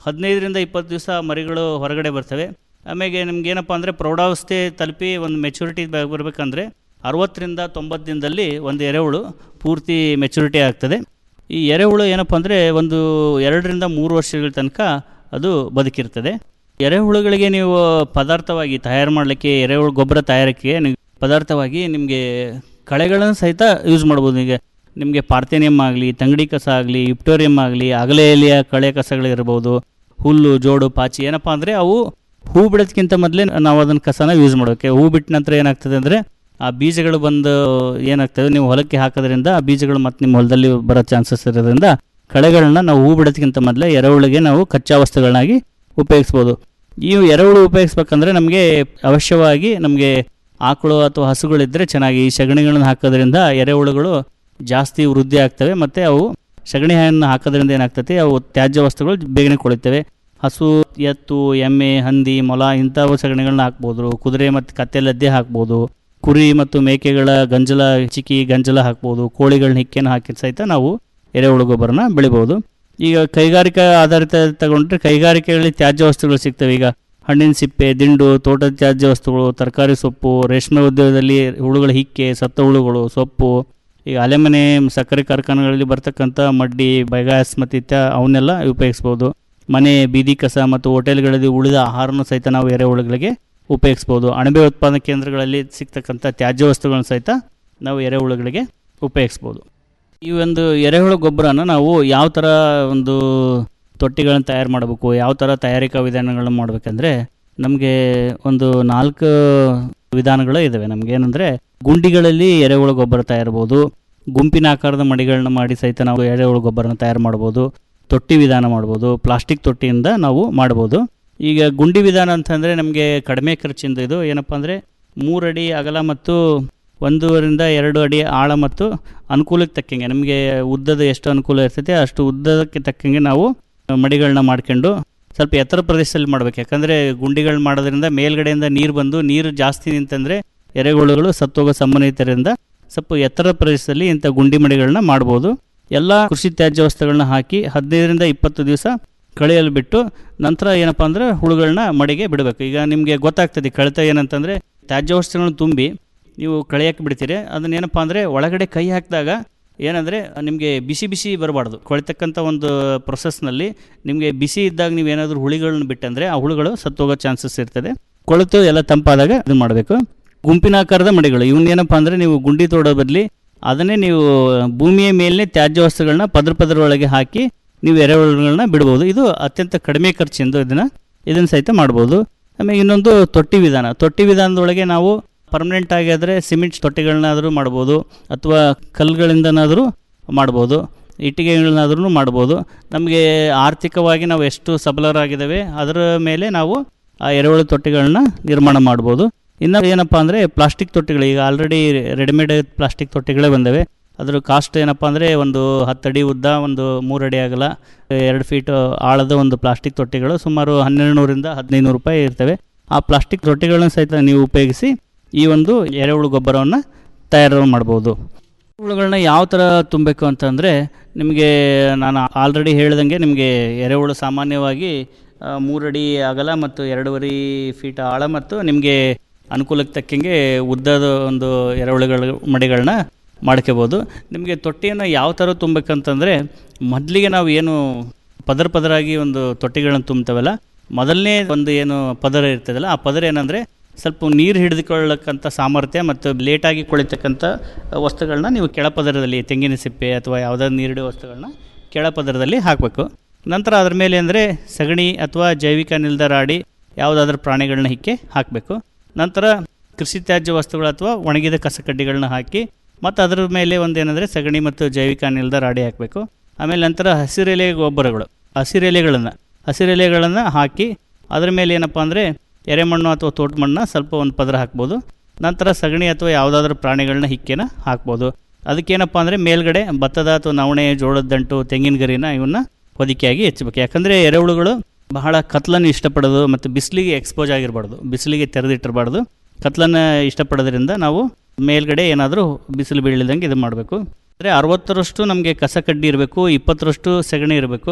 ಹದಿನೈದರಿಂದ ಇಪ್ಪತ್ತು ದಿವಸ ಮರಿಗಳು ಹೊರಗಡೆ ಬರ್ತವೆ ಆಮೇಲೆ ನಿಮ್ಗೆ ಏನಪ್ಪ ಅಂದರೆ ಪ್ರೌಢಾವಸ್ಥೆ ತಲುಪಿ ಒಂದು ಮೆಚುರಿಟಿ ಬರಬೇಕಂದ್ರೆ ಅರವತ್ತರಿಂದ ತೊಂಬತ್ತು ದಿನದಲ್ಲಿ ಒಂದು ಎರೆಹುಳು ಪೂರ್ತಿ ಮೆಚುರಿಟಿ ಆಗ್ತದೆ ಈ ಎರೆಹುಳು ಏನಪ್ಪ ಅಂದರೆ ಒಂದು ಎರಡರಿಂದ ಮೂರು ವರ್ಷಗಳ ತನಕ ಅದು ಬದುಕಿರ್ತದೆ ಎರೆಹುಳುಗಳಿಗೆ ನೀವು ಪದಾರ್ಥವಾಗಿ ತಯಾರು ಮಾಡಲಿಕ್ಕೆ ಎರೆಹುಳು ಗೊಬ್ಬರ ತಯಾರಿಕೆಗೆ ನೀವು ಪದಾರ್ಥವಾಗಿ ನಿಮಗೆ ಕಳೆಗಳನ್ನು ಸಹಿತ ಯೂಸ್ ಮಾಡ್ಬೋದು ಈಗ ನಿಮಗೆ ಪಾರ್ಥೇನಿಯಂ ಆಗಲಿ ತಂಗಡಿ ಕಸ ಆಗಲಿ ಇಪ್ಟೋರಿಯಂ ಆಗಲಿ ಅಗಲೆ ಎಲೆಯ ಕಳೆ ಕಸಗಳಿರ್ಬೋದು ಹುಲ್ಲು ಜೋಡು ಪಾಚಿ ಏನಪ್ಪ ಅಂದರೆ ಅವು ಹೂ ಬಿಡೋದಕ್ಕಿಂತ ಮೊದಲೇ ನಾವು ಅದನ್ನು ಕಸನ ಯೂಸ್ ಮಾಡೋಕ್ಕೆ ಹೂ ಬಿಟ್ಟ ನಂತರ ಏನಾಗ್ತದೆ ಅಂದರೆ ಆ ಬೀಜಗಳು ಬಂದು ಏನಾಗ್ತದೆ ನೀವು ಹೊಲಕ್ಕೆ ಹಾಕೋದ್ರಿಂದ ಆ ಬೀಜಗಳು ಮತ್ತೆ ನಿಮ್ಮ ಹೊಲದಲ್ಲಿ ಬರೋ ಚಾನ್ಸಸ್ ಇರೋದ್ರಿಂದ ಕಳೆಗಳನ್ನ ನಾವು ಹೂ ಬಿಡೋದಕ್ಕಿಂತ ಮೊದಲೇ ಎರೆಹುಳಿಗೆ ನಾವು ಕಚ್ಚಾ ವಸ್ತುಗಳನ್ನಾಗಿ ಉಪಯೋಗಿಸ್ಬೋದು ಈ ಎರೆಹುಳು ಉಪಯೋಗಿಸ್ಬೇಕಂದ್ರೆ ನಮಗೆ ಅವಶ್ಯವಾಗಿ ನಮಗೆ ಆಕಳು ಅಥವಾ ಹಸುಗಳಿದ್ದರೆ ಚೆನ್ನಾಗಿ ಈ ಸಗಣಿಗಳನ್ನು ಹಾಕೋದ್ರಿಂದ ಎರೆಹುಳುಗಳು ಜಾಸ್ತಿ ವೃದ್ಧಿ ಆಗ್ತವೆ ಮತ್ತು ಅವು ಸಗಣಿ ಹಣ್ಣು ಹಾಕೋದ್ರಿಂದ ಏನಾಗ್ತದೆ ಅವು ತ್ಯಾಜ್ಯ ವಸ್ತುಗಳು ಬೇಗನೆ ಕೊಳಿತವೆ ಹಸು ಎತ್ತು ಎಮ್ಮೆ ಹಂದಿ ಮೊಲ ಇಂಥವು ಸಗಣಿಗಳನ್ನ ಹಾಕ್ಬೋದು ಕುದುರೆ ಮತ್ತು ಕತ್ತೆ ಲದ್ದೆ ಹಾಕ್ಬೋದು ಕುರಿ ಮತ್ತು ಮೇಕೆಗಳ ಗಂಜಲ ಚಿಕ್ಕಿ ಗಂಜಲ ಹಾಕ್ಬೋದು ಕೋಳಿಗಳನ್ನ ಹಿಕ್ಕೆನ ಹಾಕಿ ಸಹಿತ ನಾವು ಎರೆಹುಳು ಗೊಬ್ಬರನ ಬೆಳಿಬೋದು ಈಗ ಕೈಗಾರಿಕಾ ಆಧಾರಿತ ತಗೊಂಡ್ರೆ ಕೈಗಾರಿಕೆಗಳಲ್ಲಿ ತ್ಯಾಜ್ಯ ವಸ್ತುಗಳು ಸಿಗ್ತವೆ ಈಗ ಹಣ್ಣಿನ ಸಿಪ್ಪೆ ದಿಂಡು ತೋಟದ ತ್ಯಾಜ್ಯ ವಸ್ತುಗಳು ತರಕಾರಿ ಸೊಪ್ಪು ರೇಷ್ಮೆ ಉದ್ಯೋಗದಲ್ಲಿ ಹುಳುಗಳ ಹಿಕ್ಕೆ ಸತ್ತ ಹುಳುಗಳು ಸೊಪ್ಪು ಈಗ ಅಲೆಮನೆ ಸಕ್ಕರೆ ಕಾರ್ಖಾನೆಗಳಲ್ಲಿ ಬರ್ತಕ್ಕಂಥ ಮಡ್ಡಿ ಬೈಗಾಸ್ ಮತ್ತು ಇತ್ಯ ಅವನ್ನೆಲ್ಲ ಉಪಯೋಗಿಸ್ಬೋದು ಮನೆ ಬೀದಿ ಕಸ ಮತ್ತು ಹೋಟೆಲ್ಗಳಲ್ಲಿ ಉಳಿದ ಆಹಾರನೂ ಸಹಿತ ನಾವು ಎರೆಹುಳುಗಳಿಗೆ ಉಪಯೋಗಿಸ್ಬೋದು ಅಣಬೆ ಉತ್ಪಾದನಾ ಕೇಂದ್ರಗಳಲ್ಲಿ ಸಿಗ್ತಕ್ಕಂಥ ತ್ಯಾಜ್ಯ ವಸ್ತುಗಳನ್ನು ಸಹಿತ ನಾವು ಎರೆಹುಳುಗಳಿಗೆ ಉಪಯೋಗಿಸ್ಬೋದು ಈ ಒಂದು ಎರೆಹುಳು ಗೊಬ್ಬರನ ನಾವು ಯಾವ ಥರ ಒಂದು ತೊಟ್ಟಿಗಳನ್ನು ತಯಾರು ಮಾಡಬೇಕು ಯಾವ ಥರ ತಯಾರಿಕಾ ವಿಧಾನಗಳನ್ನ ಮಾಡಬೇಕಂದ್ರೆ ನಮಗೆ ಒಂದು ನಾಲ್ಕು ವಿಧಾನಗಳು ಇದ್ದಾವೆ ನಮ್ಗೆ ಏನಂದರೆ ಗುಂಡಿಗಳಲ್ಲಿ ಎರೆಹುಳು ಗೊಬ್ಬರ ತಯಾರ್ಬೋದು ಗುಂಪಿನ ಆಕಾರದ ಮಡಿಗಳನ್ನ ಮಾಡಿ ಸಹಿತ ನಾವು ಎರೆಹುಳು ಗೊಬ್ಬರನ ತಯಾರು ಮಾಡ್ಬೋದು ತೊಟ್ಟಿ ವಿಧಾನ ಮಾಡ್ಬೋದು ಪ್ಲಾಸ್ಟಿಕ್ ತೊಟ್ಟಿಯಿಂದ ನಾವು ಮಾಡ್ಬೋದು ಈಗ ಗುಂಡಿ ವಿಧಾನ ಅಂತಂದರೆ ನಮಗೆ ಕಡಿಮೆ ಖರ್ಚಿಂದ ಇದು ಏನಪ್ಪ ಅಂದರೆ ಮೂರಡಿ ಅಗಲ ಮತ್ತು ಒಂದೂವರಿಂದ ಎರಡು ಅಡಿ ಆಳ ಮತ್ತು ಅನುಕೂಲಕ್ಕೆ ತಕ್ಕಂಗೆ ನಮಗೆ ಉದ್ದದ ಎಷ್ಟು ಅನುಕೂಲ ಇರ್ತೈತೆ ಅಷ್ಟು ಉದ್ದಕ್ಕೆ ತಕ್ಕಂಗೆ ನಾವು ಮಡಿಗಳನ್ನ ಮಾಡ್ಕೊಂಡು ಸ್ವಲ್ಪ ಎತ್ತರ ಪ್ರದೇಶದಲ್ಲಿ ಮಾಡ್ಬೇಕು ಯಾಕಂದರೆ ಗುಂಡಿಗಳು ಮಾಡೋದ್ರಿಂದ ಮೇಲ್ಗಡೆಯಿಂದ ನೀರು ಬಂದು ನೀರು ಜಾಸ್ತಿ ನಿಂತಂದರೆ ಎರೆಹುಳುಗಳು ಸತ್ತೋಗೋ ಸಂಬಂಧಿತರಿಂದ ಸ್ವಲ್ಪ ಎತ್ತರ ಪ್ರದೇಶದಲ್ಲಿ ಇಂಥ ಗುಂಡಿ ಮಡಿಗಳನ್ನ ಮಾಡ್ಬೋದು ಎಲ್ಲ ಕೃಷಿ ತ್ಯಾಜ್ಯ ವಸ್ತುಗಳನ್ನ ಹಾಕಿ ಹದಿನೈದರಿಂದ ಇಪ್ಪತ್ತು ದಿವಸ ಕಳೆಯಲು ಬಿಟ್ಟು ನಂತರ ಏನಪ್ಪ ಅಂದ್ರೆ ಹುಳುಗಳನ್ನ ಮಡಿಗೆ ಬಿಡಬೇಕು ಈಗ ನಿಮಗೆ ಗೊತ್ತಾಗ್ತದೆ ಕಳೆತ ಏನಂತಂದರೆ ತ್ಯಾಜ್ಯ ವಸ್ತುಗಳನ್ನ ತುಂಬಿ ನೀವು ಕಳೆಯಕ್ಕೆ ಬಿಡ್ತೀರಿ ಅದನ್ನೇನಪ್ಪ ಅಂದರೆ ಒಳಗಡೆ ಕೈ ಹಾಕಿದಾಗ ಏನಂದರೆ ನಿಮಗೆ ಬಿಸಿ ಬಿಸಿ ಬರಬಾರ್ದು ಕೊಳಿತಕ್ಕಂಥ ಒಂದು ಪ್ರೊಸೆಸ್ನಲ್ಲಿ ನಿಮಗೆ ಬಿಸಿ ಇದ್ದಾಗ ನೀವು ಏನಾದರೂ ಹುಳಿಗಳನ್ನ ಬಿಟ್ಟಂದರೆ ಆ ಹುಳುಗಳು ಸತ್ತೋಗೋ ಚಾನ್ಸಸ್ ಇರ್ತದೆ ಕೊಳೆತು ಎಲ್ಲ ತಂಪಾದಾಗ ಇದು ಮಾಡಬೇಕು ಗುಂಪಿನಾಕಾರದ ಮಡಿಗಳು ಇವನ್ನೇನಪ್ಪ ಅಂದರೆ ನೀವು ಗುಂಡಿ ತೋಡೋ ಬದಲಿ ಅದನ್ನೇ ನೀವು ಭೂಮಿಯ ಮೇಲೇ ತ್ಯಾಜ್ಯ ವಸ್ತುಗಳನ್ನ ಪದ್ರ ಪದ್ರ ಒಳಗೆ ಹಾಕಿ ನೀವು ಎರೆಹುಳುಗಳನ್ನ ಬಿಡ್ಬೋದು ಇದು ಅತ್ಯಂತ ಕಡಿಮೆ ಖರ್ಚಿಂದು ಇದನ್ನು ಇದನ್ನು ಸಹಿತ ಮಾಡ್ಬೋದು ಆಮೇಲೆ ಇನ್ನೊಂದು ತೊಟ್ಟಿ ವಿಧಾನ ತೊಟ್ಟಿ ವಿಧಾನದೊಳಗೆ ನಾವು ಪರ್ಮನೆಂಟ್ ಆಗಿದ್ರೆ ಸಿಮೆಂಟ್ ತೊಟ್ಟಿಗಳನ್ನಾದರೂ ಮಾಡ್ಬೋದು ಅಥವಾ ಕಲ್ಲುಗಳಿಂದನಾದರೂ ಮಾಡ್ಬೋದು ಇಟ್ಟಿಗೆಗಳನ್ನಾದ್ರೂ ಮಾಡ್ಬೋದು ನಮಗೆ ಆರ್ಥಿಕವಾಗಿ ನಾವು ಎಷ್ಟು ಸಬಲರಾಗಿದ್ದೇವೆ ಅದರ ಮೇಲೆ ನಾವು ಆ ಎರೆಹುಳು ತೊಟ್ಟಿಗಳನ್ನ ನಿರ್ಮಾಣ ಮಾಡ್ಬೋದು ಇನ್ನು ಏನಪ್ಪ ಅಂದರೆ ಪ್ಲಾಸ್ಟಿಕ್ ತೊಟ್ಟಿಗಳು ಈಗ ಆಲ್ರೆಡಿ ರೆಡಿಮೇಡ್ ಪ್ಲಾಸ್ಟಿಕ್ ತೊಟ್ಟಿಗಳೇ ಬಂದವೆ ಅದ್ರ ಕಾಸ್ಟ್ ಏನಪ್ಪ ಅಂದರೆ ಒಂದು ಹತ್ತಡಿ ಉದ್ದ ಒಂದು ಮೂರಡಿ ಆಗಲ ಎರಡು ಫೀಟ್ ಆಳದ ಒಂದು ಪ್ಲಾಸ್ಟಿಕ್ ತೊಟ್ಟಿಗಳು ಸುಮಾರು ಹನ್ನೆರಡು ನೂರಿಂದ ಹದಿನೈದು ನೂರು ರೂಪಾಯಿ ಇರ್ತವೆ ಆ ಪ್ಲಾಸ್ಟಿಕ್ ತೊಟ್ಟಿಗಳನ್ನ ಸಹಿತ ನೀವು ಉಪಯೋಗಿಸಿ ಈ ಒಂದು ಎರೆಹುಳು ಗೊಬ್ಬರವನ್ನು ತಯಾರು ಮಾಡ್ಬೋದು ಹುಳುಗಳನ್ನ ಯಾವ ಥರ ತುಂಬಬೇಕು ಅಂತಂದರೆ ನಿಮಗೆ ನಾನು ಆಲ್ರೆಡಿ ಹೇಳ್ದಂಗೆ ನಿಮಗೆ ಎರೆಹುಳು ಸಾಮಾನ್ಯವಾಗಿ ಆ, ಮೂರಡಿ ಅಗಲ ಮತ್ತು ಎರಡೂವರೆ ಫೀಟ್ ಆಳ ಮತ್ತು ನಿಮಗೆ ಅನುಕೂಲಕ್ಕೆ ತಕ್ಕಂಗೆ ಉದ್ದದ ಒಂದು ಎರೆಹುಳುಗಳ ಮಡಿಗಳನ್ನ ಮಾಡ್ಕೋಬೋದು ನಿಮಗೆ ತೊಟ್ಟಿಯನ್ನು ಯಾವ ಥರ ತುಂಬಬೇಕಂತಂದರೆ ಮೊದಲಿಗೆ ನಾವು ಏನು ಪದರ ಪದರಾಗಿ ಒಂದು ತೊಟ್ಟಿಗಳನ್ನ ತುಂಬ್ತವಲ್ಲ ಮೊದಲನೇ ಒಂದು ಏನು ಪದರ ಇರ್ತದಲ್ಲ ಆ ಪದರ ಏನಂದರೆ ಸ್ವಲ್ಪ ನೀರು ಹಿಡಿದುಕೊಳ್ಳಕ್ಕಂಥ ಸಾಮರ್ಥ್ಯ ಮತ್ತು ಲೇಟಾಗಿ ಕೊಳಿತಕ್ಕಂಥ ವಸ್ತುಗಳನ್ನ ನೀವು ಕೆಳಪದರದಲ್ಲಿ ತೆಂಗಿನ ಸಿಪ್ಪೆ ಅಥವಾ ಯಾವುದಾದ್ರು ನೀರಿಡುವ ವಸ್ತುಗಳನ್ನ ಕೆಳಪದರದಲ್ಲಿ ಹಾಕಬೇಕು ನಂತರ ಅದ್ರ ಮೇಲೆ ಅಂದರೆ ಸಗಣಿ ಅಥವಾ ಜೈವಿಕ ನಿರ್ಧಾರ ಆಡಿ ಯಾವುದಾದ್ರೂ ಪ್ರಾಣಿಗಳನ್ನ ಹಿಕ್ಕೆ ಹಾಕಬೇಕು ನಂತರ ಕೃಷಿ ತ್ಯಾಜ್ಯ ವಸ್ತುಗಳು ಅಥವಾ ಒಣಗಿದ ಕಸಕಡ್ಡಿಗಳನ್ನ ಹಾಕಿ ಮತ್ತು ಅದರ ಮೇಲೆ ಒಂದು ಏನಂದರೆ ಸಗಣಿ ಮತ್ತು ಜೈವಿಕ ನಿರ್ಧಾರ ಆಡಿ ಹಾಕಬೇಕು ಆಮೇಲೆ ನಂತರ ಹಸಿರೆಲೆ ಗೊಬ್ಬರಗಳು ಹಸಿರೆಲೆಗಳನ್ನು ಹಸಿರೆಲೆಗಳನ್ನು ಹಾಕಿ ಅದರ ಮೇಲೆ ಏನಪ್ಪ ಅಂದರೆ ಎರೆಮಣ್ಣು ಅಥವಾ ತೋಟ ಮಣ್ಣನ್ನ ಸ್ವಲ್ಪ ಒಂದು ಪದರ ಹಾಕ್ಬೋದು ನಂತರ ಸಗಣಿ ಅಥವಾ ಯಾವುದಾದ್ರೂ ಪ್ರಾಣಿಗಳನ್ನ ಹಿಕ್ಕೆನ ಹಾಕ್ಬೋದು ಅದಕ್ಕೇನಪ್ಪ ಅಂದರೆ ಮೇಲ್ಗಡೆ ಭತ್ತದ ಅಥವಾ ನವಣೆ ಜೋಳದ ದಂಟು ತೆಂಗಿನ ಗರಿನ ಇವನ್ನ ಹೊದಿಕೆಯಾಗಿ ಹೆಚ್ಚಬೇಕು ಯಾಕಂದರೆ ಎರೆಹುಳುಗಳು ಬಹಳ ಕತ್ಲನ್ನು ಇಷ್ಟಪಡೋದು ಮತ್ತು ಬಿಸಿಲಿಗೆ ಎಕ್ಸ್ಪೋಸ್ ಆಗಿರಬಾರ್ದು ಬಿಸಿಲಿಗೆ ತೆರೆದಿಟ್ಟಿರಬಾರ್ದು ಕತ್ಲನ್ನು ಇಷ್ಟಪಡೋದ್ರಿಂದ ನಾವು ಮೇಲ್ಗಡೆ ಏನಾದರೂ ಬಿಸಿಲು ಬೀಳಿದಂಗೆ ಇದು ಮಾಡಬೇಕು ಅಂದರೆ ಅರವತ್ತರಷ್ಟು ನಮಗೆ ಕಸ ಕಡ್ಡಿ ಇರಬೇಕು ಇಪ್ಪತ್ತರಷ್ಟು ಸಗಣಿ ಇರಬೇಕು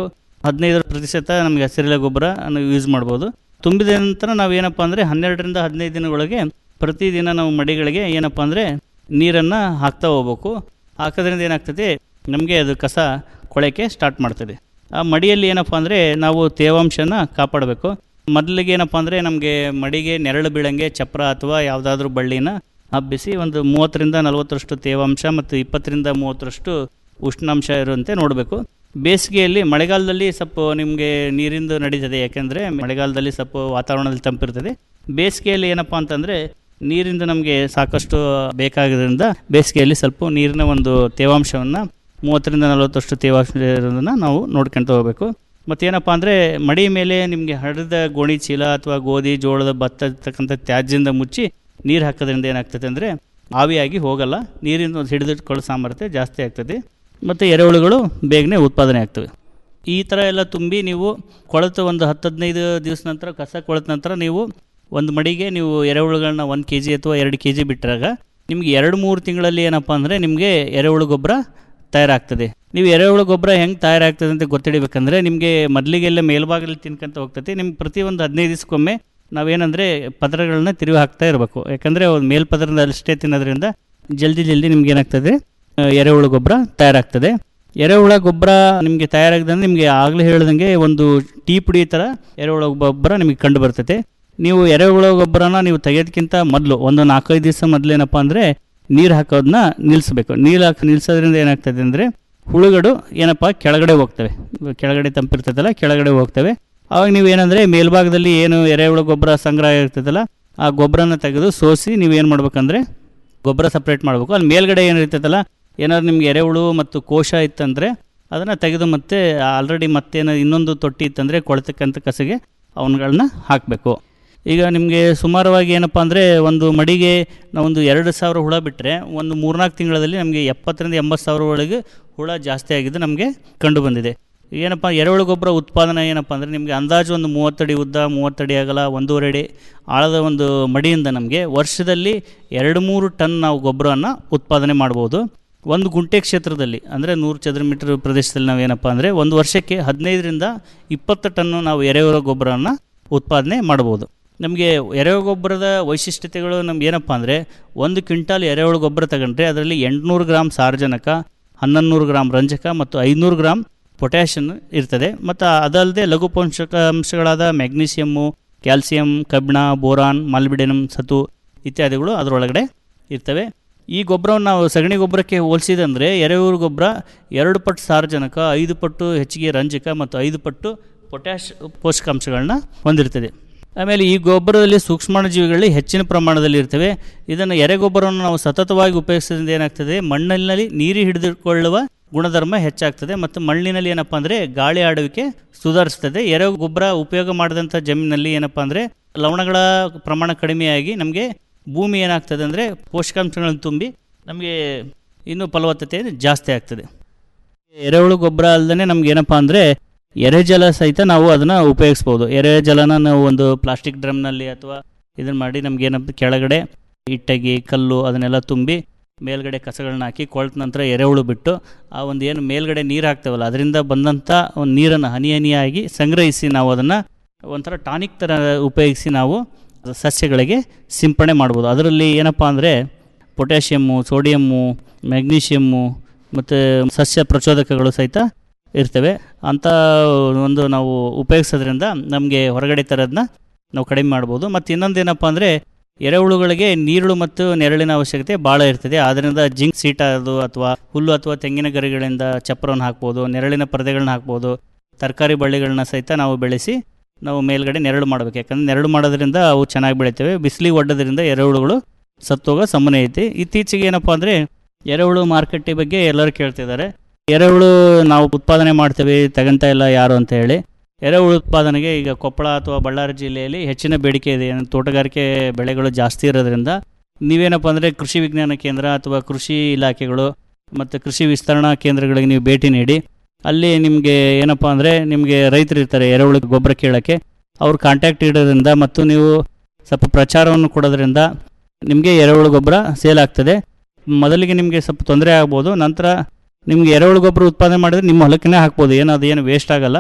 ಹದಿನೈದು ಪ್ರತಿಶತ ನಮಗೆ ಹಸಿರೆಲೆ ಗೊಬ್ಬರ ಯೂಸ್ ಮಾಡ್ಬೋದು ತುಂಬಿದ ನಂತರ ನಾವು ಏನಪ್ಪ ಅಂದರೆ ಹನ್ನೆರಡರಿಂದ ಹದಿನೈದು ದಿನಗಳಿಗೆ ಪ್ರತಿದಿನ ನಾವು ಮಡಿಗಳಿಗೆ ಏನಪ್ಪ ಅಂದರೆ ನೀರನ್ನು ಹಾಕ್ತಾ ಹೋಗ್ಬೇಕು ಹಾಕೋದ್ರಿಂದ ಏನಾಗ್ತದೆ ನಮಗೆ ಅದು ಕಸ ಕೊಳೆಕೆ ಸ್ಟಾರ್ಟ್ ಮಾಡ್ತದೆ ಆ ಮಡಿಯಲ್ಲಿ ಏನಪ್ಪ ಅಂದರೆ ನಾವು ತೇವಾಂಶನ ಕಾಪಾಡಬೇಕು ಮೊದಲಿಗೆ ಏನಪ್ಪ ಅಂದರೆ ನಮಗೆ ಮಡಿಗೆ ನೆರಳು ಬೀಳಂಗೆ ಚಪ್ರ ಅಥವಾ ಯಾವುದಾದ್ರೂ ಬಳ್ಳಿನ ಹಬ್ಬಿಸಿ ಒಂದು ಮೂವತ್ತರಿಂದ ನಲವತ್ತರಷ್ಟು ತೇವಾಂಶ ಮತ್ತು ಇಪ್ಪತ್ತರಿಂದ ಮೂವತ್ತರಷ್ಟು ಉಷ್ಣಾಂಶ ಇರುವಂತೆ ನೋಡಬೇಕು ಬೇಸಿಗೆಯಲ್ಲಿ ಮಳೆಗಾಲದಲ್ಲಿ ಸ್ವಲ್ಪ ನಿಮಗೆ ನೀರಿಂದು ನಡೀತದೆ ಯಾಕೆಂದರೆ ಮಳೆಗಾಲದಲ್ಲಿ ಸ್ವಲ್ಪ ವಾತಾವರಣದಲ್ಲಿ ತಂಪಿರ್ತದೆ ಬೇಸಿಗೆಯಲ್ಲಿ ಏನಪ್ಪ ಅಂತಂದರೆ ನೀರಿಂದ ನಮಗೆ ಸಾಕಷ್ಟು ಬೇಕಾಗೋದ್ರಿಂದ ಬೇಸಿಗೆಯಲ್ಲಿ ಸ್ವಲ್ಪ ನೀರಿನ ಒಂದು ತೇವಾಂಶವನ್ನು ಮೂವತ್ತರಿಂದ ನಲವತ್ತಷ್ಟು ತೇವಾಂಶ ಇರೋದನ್ನು ನಾವು ನೋಡ್ಕೊಂತ ಹೋಗಬೇಕು ಮತ್ತೇನಪ್ಪ ಅಂದರೆ ಮಡಿ ಮೇಲೆ ನಿಮಗೆ ಹರಿದ ಗೋಣಿ ಚೀಲ ಅಥವಾ ಗೋಧಿ ಜೋಳದ ಭತ್ತ ಇರ್ತಕ್ಕಂಥ ತ್ಯಾಜ್ಯದಿಂದ ಮುಚ್ಚಿ ನೀರು ಹಾಕೋದ್ರಿಂದ ಏನಾಗ್ತದೆ ಅಂದರೆ ಆವಿಯಾಗಿ ಹೋಗಲ್ಲ ನೀರಿನ ಒಂದು ಹಿಡಿದಿಟ್ಕೊಳ್ಳೋ ಸಾಮರ್ಥ್ಯ ಜಾಸ್ತಿ ಆಗ್ತದೆ ಮತ್ತು ಎರೆಹುಳುಗಳು ಬೇಗನೆ ಉತ್ಪಾದನೆ ಆಗ್ತವೆ ಈ ಥರ ಎಲ್ಲ ತುಂಬಿ ನೀವು ಕೊಳೆತು ಒಂದು ಹತ್ತು ಹದಿನೈದು ದಿವಸ ನಂತರ ಕಸ ಕೊಳೆತ ನಂತರ ನೀವು ಒಂದು ಮಡಿಗೆ ನೀವು ಎರೆಹುಳುಗಳನ್ನ ಒಂದು ಕೆ ಜಿ ಅಥವಾ ಎರಡು ಕೆ ಜಿ ಬಿಟ್ಟಾಗ ನಿಮ್ಗೆ ಎರಡು ಮೂರು ತಿಂಗಳಲ್ಲಿ ಏನಪ್ಪ ಅಂದರೆ ನಿಮಗೆ ಎರೆಹುಳು ಗೊಬ್ಬರ ತಯಾರಾಗ್ತದೆ ನೀವು ಎರೆಹುಳು ಗೊಬ್ಬರ ಹೆಂಗೆ ತಯಾರಾಗ್ತದೆ ಅಂತ ಗೊತ್ತಿಡಬೇಕಂದ್ರೆ ನಿಮಗೆ ಮೊದಲಿಗೆಲ್ಲ ಮೇಲ್ಭಾಗದಲ್ಲಿ ತಿನ್ಕೊಂತ ಹೋಗ್ತದೆ ನಿಮ್ಗೆ ಪ್ರತಿ ಒಂದು ಹದಿನೈದು ದಿವಸಕ್ಕೊಮ್ಮೆ ನಾವೇನಂದರೆ ಪದರಗಳನ್ನ ತಿರುವಿ ಹಾಕ್ತಾ ಇರಬೇಕು ಯಾಕಂದರೆ ಒಂದು ಮೇಲ್ಪದರದಲ್ಲಿ ಅಷ್ಟೇ ತಿನ್ನೋದ್ರಿಂದ ಜಲ್ದಿ ಜಲ್ದಿ ನಿಮ್ಗೆ ಏನಾಗ್ತದೆ ಆ, ಎರೆಹುಳು ಗೊಬ್ಬರ ತಯಾರಾಗ್ತದೆ ಎರೆಹುಳ ಗೊಬ್ಬರ ನಿಮಗೆ ತಯಾರಾಗದಂದ್ರೆ ನಿಮಗೆ ಆಗಲೇ ಹೇಳ್ದಂಗೆ ಒಂದು ಟೀ ಪುಡಿ ಥರ ಎರೆಹುಳ ಗೊಬ್ಬರ ನಿಮಗೆ ಕಂಡು ಬರ್ತೈತೆ ನೀವು ಎರೆಹುಳ ಗೊಬ್ಬರನ ನೀವು ತೆಗೆಯೋದಕ್ಕಿಂತ ಮೊದಲು ಒಂದು ನಾಲ್ಕೈದು ದಿವಸ ಮೊದಲೇನಪ್ಪ ಅಂದರೆ ನೀರು ಹಾಕೋದನ್ನ ನಿಲ್ಲಿಸ್ಬೇಕು ನೀರು ಹಾಕಿ ನಿಲ್ಲಿಸೋದ್ರಿಂದ ಏನಾಗ್ತದೆ ಅಂದರೆ ಹುಳುಗಳು ಏನಪ್ಪ ಕೆಳಗಡೆ ಹೋಗ್ತವೆ ಕೆಳಗಡೆ ತಂಪಿರ್ತದಲ್ಲ ಕೆಳಗಡೆ ಹೋಗ್ತವೆ ಆವಾಗ ನೀವು ಏನಂದರೆ ಮೇಲ್ಭಾಗದಲ್ಲಿ ಏನು ಎರೆಹುಳ ಗೊಬ್ಬರ ಸಂಗ್ರಹ ಇರ್ತದಲ್ಲ ಆ ಗೊಬ್ಬರನ ತೆಗೆದು ಸೋಸಿ ನೀವು ಏನು ಮಾಡ್ಬೇಕಂದ್ರೆ ಗೊಬ್ಬರ ಸಪ್ರೇಟ್ ಮಾಡಬೇಕು ಅಲ್ಲಿ ಮೇಲ್ಗಡೆ ಏನಿರ್ತೈತಲ್ಲ ಏನಾದ್ರು ನಿಮ್ಗೆ ಎರೆಹುಳು ಮತ್ತು ಕೋಶ ಇತ್ತಂದರೆ ಅದನ್ನು ತೆಗೆದು ಮತ್ತೆ ಆಲ್ರೆಡಿ ಮತ್ತೇನು ಇನ್ನೊಂದು ತೊಟ್ಟಿ ಇತ್ತಂದರೆ ಕೊಳ್ತಕ್ಕಂಥ ಕಸಗೆ ಅವನ್ಗಳನ್ನ ಹಾಕಬೇಕು ಈಗ ನಿಮಗೆ ಸುಮಾರವಾಗಿ ಏನಪ್ಪ ಅಂದರೆ ಒಂದು ಮಡಿಗೆ ನಾವೊಂದು ಎರಡು ಸಾವಿರ ಹುಳ ಬಿಟ್ಟರೆ ಒಂದು ಮೂರ್ನಾಲ್ಕು ತಿಂಗಳಲ್ಲಿ ನಮಗೆ ಎಪ್ಪತ್ತರಿಂದ ಎಂಬತ್ತು ಸಾವಿರ ಒಳಗೆ ಹುಳ ಜಾಸ್ತಿ ಆಗಿದ್ದು ನಮಗೆ ಕಂಡು ಬಂದಿದೆ ಏನಪ್ಪ ಎರೆಹುಳು ಗೊಬ್ಬರ ಉತ್ಪಾದನೆ ಏನಪ್ಪ ಅಂದರೆ ನಿಮಗೆ ಅಂದಾಜು ಒಂದು ಮೂವತ್ತಡಿ ಉದ್ದ ಮೂವತ್ತಡಿ ಅಗಲ ಒಂದೂವರೆ ಅಡಿ ಆಳದ ಒಂದು ಮಡಿಯಿಂದ ನಮಗೆ ವರ್ಷದಲ್ಲಿ ಎರಡು ಮೂರು ಟನ್ ನಾವು ಗೊಬ್ಬರವನ್ನು ಉತ್ಪಾದನೆ ಮಾಡ್ಬೋದು ಒಂದು ಗುಂಟೆ ಕ್ಷೇತ್ರದಲ್ಲಿ ಅಂದರೆ ನೂರು ಚದರ ಮೀಟರ್ ಪ್ರದೇಶದಲ್ಲಿ ನಾವು ಏನಪ್ಪ ಅಂದರೆ ಒಂದು ವರ್ಷಕ್ಕೆ ಹದಿನೈದರಿಂದ ಇಪ್ಪತ್ತು ಟನ್ನು ನಾವು ಎರೆಹುಳ ಗೊಬ್ಬರವನ್ನು ಉತ್ಪಾದನೆ ಮಾಡ್ಬೋದು ನಮಗೆ ಎರೆಹುಳು ಗೊಬ್ಬರದ ವೈಶಿಷ್ಟ್ಯತೆಗಳು ನಮ್ಗೆ ಏನಪ್ಪ ಅಂದರೆ ಒಂದು ಕ್ವಿಂಟಾಲ್ ಎರೆಹುಳು ಗೊಬ್ಬರ ತಗೊಂಡ್ರೆ ಅದರಲ್ಲಿ ಎಂಟುನೂರು ಗ್ರಾಮ್ ಸಾರಜನಕ ಹನ್ನೊಂದು ಗ್ರಾಮ್ ರಂಜಕ ಮತ್ತು ಐನೂರು ಗ್ರಾಮ್ ಪೊಟ್ಯಾಷಿಯಮ್ ಇರ್ತದೆ ಮತ್ತು ಅದಲ್ಲದೆ ಲಘು ಪೋಷಕಾಂಶಗಳಾದ ಮ್ಯಾಗ್ನೀಷಿಯಮ್ಮು ಕ್ಯಾಲ್ಸಿಯಂ ಕಬ್ಬಿಣ ಬೋರಾನ್ ಮಾಲ್ಬಿಡೆನಮ್ ಸತು ಇತ್ಯಾದಿಗಳು ಅದರೊಳಗಡೆ ಇರ್ತವೆ ಈ ಗೊಬ್ಬರವನ್ನು ನಾವು ಸಗಣಿ ಗೊಬ್ಬರಕ್ಕೆ ಹೋಲಿಸಿದಂದರೆ ಎರೆಹುಳು ಗೊಬ್ಬರ ಎರಡು ಪಟ್ಟು ಸಾರಜನಕ ಐದು ಪಟ್ಟು ಹೆಚ್ಚಿಗೆ ರಂಜಕ ಮತ್ತು ಐದು ಪಟ್ಟು ಪೊಟ್ಯಾಷ್ ಪೋಷಕಾಂಶಗಳನ್ನ ಹೊಂದಿರ್ತದೆ ಆಮೇಲೆ ಈ ಗೊಬ್ಬರದಲ್ಲಿ ಸೂಕ್ಷ್ಮಾಣುಜೀವಿಗಳು ಹೆಚ್ಚಿನ ಪ್ರಮಾಣದಲ್ಲಿ ಇರ್ತವೆ ಇದನ್ನು ಎರೆಗೊಬ್ಬರವನ್ನು ನಾವು ಸತತವಾಗಿ ಉಪಯೋಗಿಸೋದ್ರಿಂದ ಏನಾಗ್ತದೆ ಮಣ್ಣಿನಲ್ಲಿ ನೀರು ಹಿಡಿದುಕೊಳ್ಳುವ ಗುಣಧರ್ಮ ಹೆಚ್ಚಾಗ್ತದೆ ಮತ್ತು ಮಣ್ಣಿನಲ್ಲಿ ಏನಪ್ಪ ಅಂದರೆ ಗಾಳಿ ಆಡುವಿಕೆ ಸುಧಾರಿಸ್ತದೆ ಎರೆ ಗೊಬ್ಬರ ಉಪಯೋಗ ಮಾಡಿದಂಥ ಜಮೀನಿನಲ್ಲಿ ಏನಪ್ಪ ಅಂದರೆ ಲವಣಗಳ ಪ್ರಮಾಣ ಕಡಿಮೆಯಾಗಿ ನಮಗೆ ಭೂಮಿ ಏನಾಗ್ತದೆ ಅಂದರೆ ಪೋಷಕಾಂಶಗಳನ್ನು ತುಂಬಿ ನಮಗೆ ಇನ್ನೂ ಫಲವತ್ತತೆ ಜಾಸ್ತಿ ಆಗ್ತದೆ ಎರೆಹುಳು ಗೊಬ್ಬರ ಅಲ್ಲದೆ ನಮ್ಗೆ ಏನಪ್ಪ ಅಂದರೆ ಎರೆಜಲ ಸಹಿತ ನಾವು ಅದನ್ನು ಉಪಯೋಗಿಸ್ಬೋದು ಎರೆಜಲನ ನಾವು ಒಂದು ಪ್ಲಾಸ್ಟಿಕ್ ಡ್ರಮ್ನಲ್ಲಿ ಅಥವಾ ಇದನ್ನು ಮಾಡಿ ನಮ್ಗೆ ಏನಪ್ಪ ಕೆಳಗಡೆ ಇಟ್ಟಗಿ ಕಲ್ಲು ಅದನ್ನೆಲ್ಲ ತುಂಬಿ ಮೇಲ್ಗಡೆ ಕಸಗಳನ್ನ ಹಾಕಿ ಕೊಳೆತ ನಂತರ ಎರೆಹುಳು ಬಿಟ್ಟು ಆ ಒಂದು ಏನು ಮೇಲ್ಗಡೆ ನೀರು ಹಾಕ್ತೇವಲ್ಲ ಅದರಿಂದ ಬಂದಂಥ ಒಂದು ನೀರನ್ನು ಹನಿ ಹನಿಯಾಗಿ ಸಂಗ್ರಹಿಸಿ ನಾವು ಅದನ್ನು ಒಂಥರ ಟಾನಿಕ್ ಥರ ಉಪಯೋಗಿಸಿ ನಾವು ಸಸ್ಯಗಳಿಗೆ ಸಿಂಪಡಣೆ ಮಾಡ್ಬೋದು ಅದರಲ್ಲಿ ಏನಪ್ಪ ಅಂದರೆ ಪೊಟ್ಯಾಷಿಯಮ್ಮು ಸೋಡಿಯಮ್ಮು ಮ್ಯಾಗ್ನೀಷಿಯಮ್ಮು ಮತ್ತು ಸಸ್ಯ ಪ್ರಚೋದಕಗಳು ಸಹಿತ ಇರ್ತವೆ ಅಂಥ ಒಂದು ನಾವು ಉಪಯೋಗಿಸೋದ್ರಿಂದ ನಮಗೆ ಹೊರಗಡೆ ಥರದನ್ನ ನಾವು ಕಡಿಮೆ ಮಾಡ್ಬೋದು ಮತ್ತು ಇನ್ನೊಂದು ಏನಪ್ಪ ಅಂದರೆ ಎರೆಹುಳುಗಳಿಗೆ ನೀರುಳು ಮತ್ತು ನೆರಳಿನ ಅವಶ್ಯಕತೆ ಭಾಳ ಇರ್ತದೆ ಆದ್ದರಿಂದ ಜಿಂಕ್ ಸೀಟ್ ಅದು ಅಥವಾ ಹುಲ್ಲು ಅಥವಾ ತೆಂಗಿನ ಗರಿಗಳಿಂದ ಚಪ್ಪರವನ್ನು ಹಾಕ್ಬೋದು ನೆರಳಿನ ಪರದೆಗಳನ್ನ ಹಾಕ್ಬೋದು ತರಕಾರಿ ಬಳ್ಳಿಗಳನ್ನ ಸಹಿತ ನಾವು ಬೆಳೆಸಿ ನಾವು ಮೇಲ್ಗಡೆ ನೆರಳು ಮಾಡಬೇಕು ಯಾಕಂದರೆ ನೆರಳು ಮಾಡೋದ್ರಿಂದ ಅವು ಚೆನ್ನಾಗಿ ಬೆಳಿತವೆ ಬಿಸಿಲಿಗೆ ಒಡ್ಡೋದ್ರಿಂದ ಎರೆಹುಳುಗಳು ಸತ್ತೋಗೋ ಸಂಬಂಧ ಐತಿ ಇತ್ತೀಚೆಗೆ ಏನಪ್ಪ ಅಂದರೆ ಎರೆಹುಳು ಮಾರ್ಕೆಟಿ ಬಗ್ಗೆ ಎಲ್ಲರೂ ಕೇಳ್ತಿದ್ದಾರೆ ಎರೆಹುಳು ನಾವು ಉತ್ಪಾದನೆ ಮಾಡ್ತೇವೆ ತಗೊಂತ ಇಲ್ಲ ಯಾರು ಅಂತ ಹೇಳಿ ಎರೆಹುಳು ಉತ್ಪಾದನೆಗೆ ಈಗ ಕೊಪ್ಪಳ ಅಥವಾ ಬಳ್ಳಾರಿ ಜಿಲ್ಲೆಯಲ್ಲಿ ಹೆಚ್ಚಿನ ಬೇಡಿಕೆ ಇದೆ ಏನು ತೋಟಗಾರಿಕೆ ಬೆಳೆಗಳು ಜಾಸ್ತಿ ಇರೋದ್ರಿಂದ ನೀವೇನಪ್ಪ ಅಂದರೆ ಕೃಷಿ ವಿಜ್ಞಾನ ಕೇಂದ್ರ ಅಥವಾ ಕೃಷಿ ಇಲಾಖೆಗಳು ಮತ್ತು ಕೃಷಿ ವಿಸ್ತರಣಾ ಕೇಂದ್ರಗಳಿಗೆ ನೀವು ಭೇಟಿ ನೀಡಿ ಅಲ್ಲಿ ನಿಮಗೆ ಏನಪ್ಪ ಅಂದರೆ ನಿಮಗೆ ರೈತರು ಇರ್ತಾರೆ ಎರೆಹುಳು ಗೊಬ್ಬರ ಕೇಳೋಕ್ಕೆ ಅವ್ರ ಕಾಂಟ್ಯಾಕ್ಟ್ ಇಡೋದ್ರಿಂದ ಮತ್ತು ನೀವು ಸ್ವಲ್ಪ ಪ್ರಚಾರವನ್ನು ಕೊಡೋದ್ರಿಂದ ನಿಮಗೆ ಎರೆಹುಳು ಗೊಬ್ಬರ ಸೇಲ್ ಆಗ್ತದೆ ಮೊದಲಿಗೆ ನಿಮಗೆ ಸ್ವಲ್ಪ ತೊಂದರೆ ಆಗ್ಬೋದು ನಂತರ ನಿಮಗೆ ಎರೆಹುಳು ಗೊಬ್ಬರ ಉತ್ಪಾದನೆ ಮಾಡಿದ್ರೆ ನಿಮ್ಮ ಹೊಲಕ್ಕೇ ಹಾಕ್ಬೋದು ಏನು ಅದೇನು ವೇಸ್ಟ್ ಆಗಲ್ಲ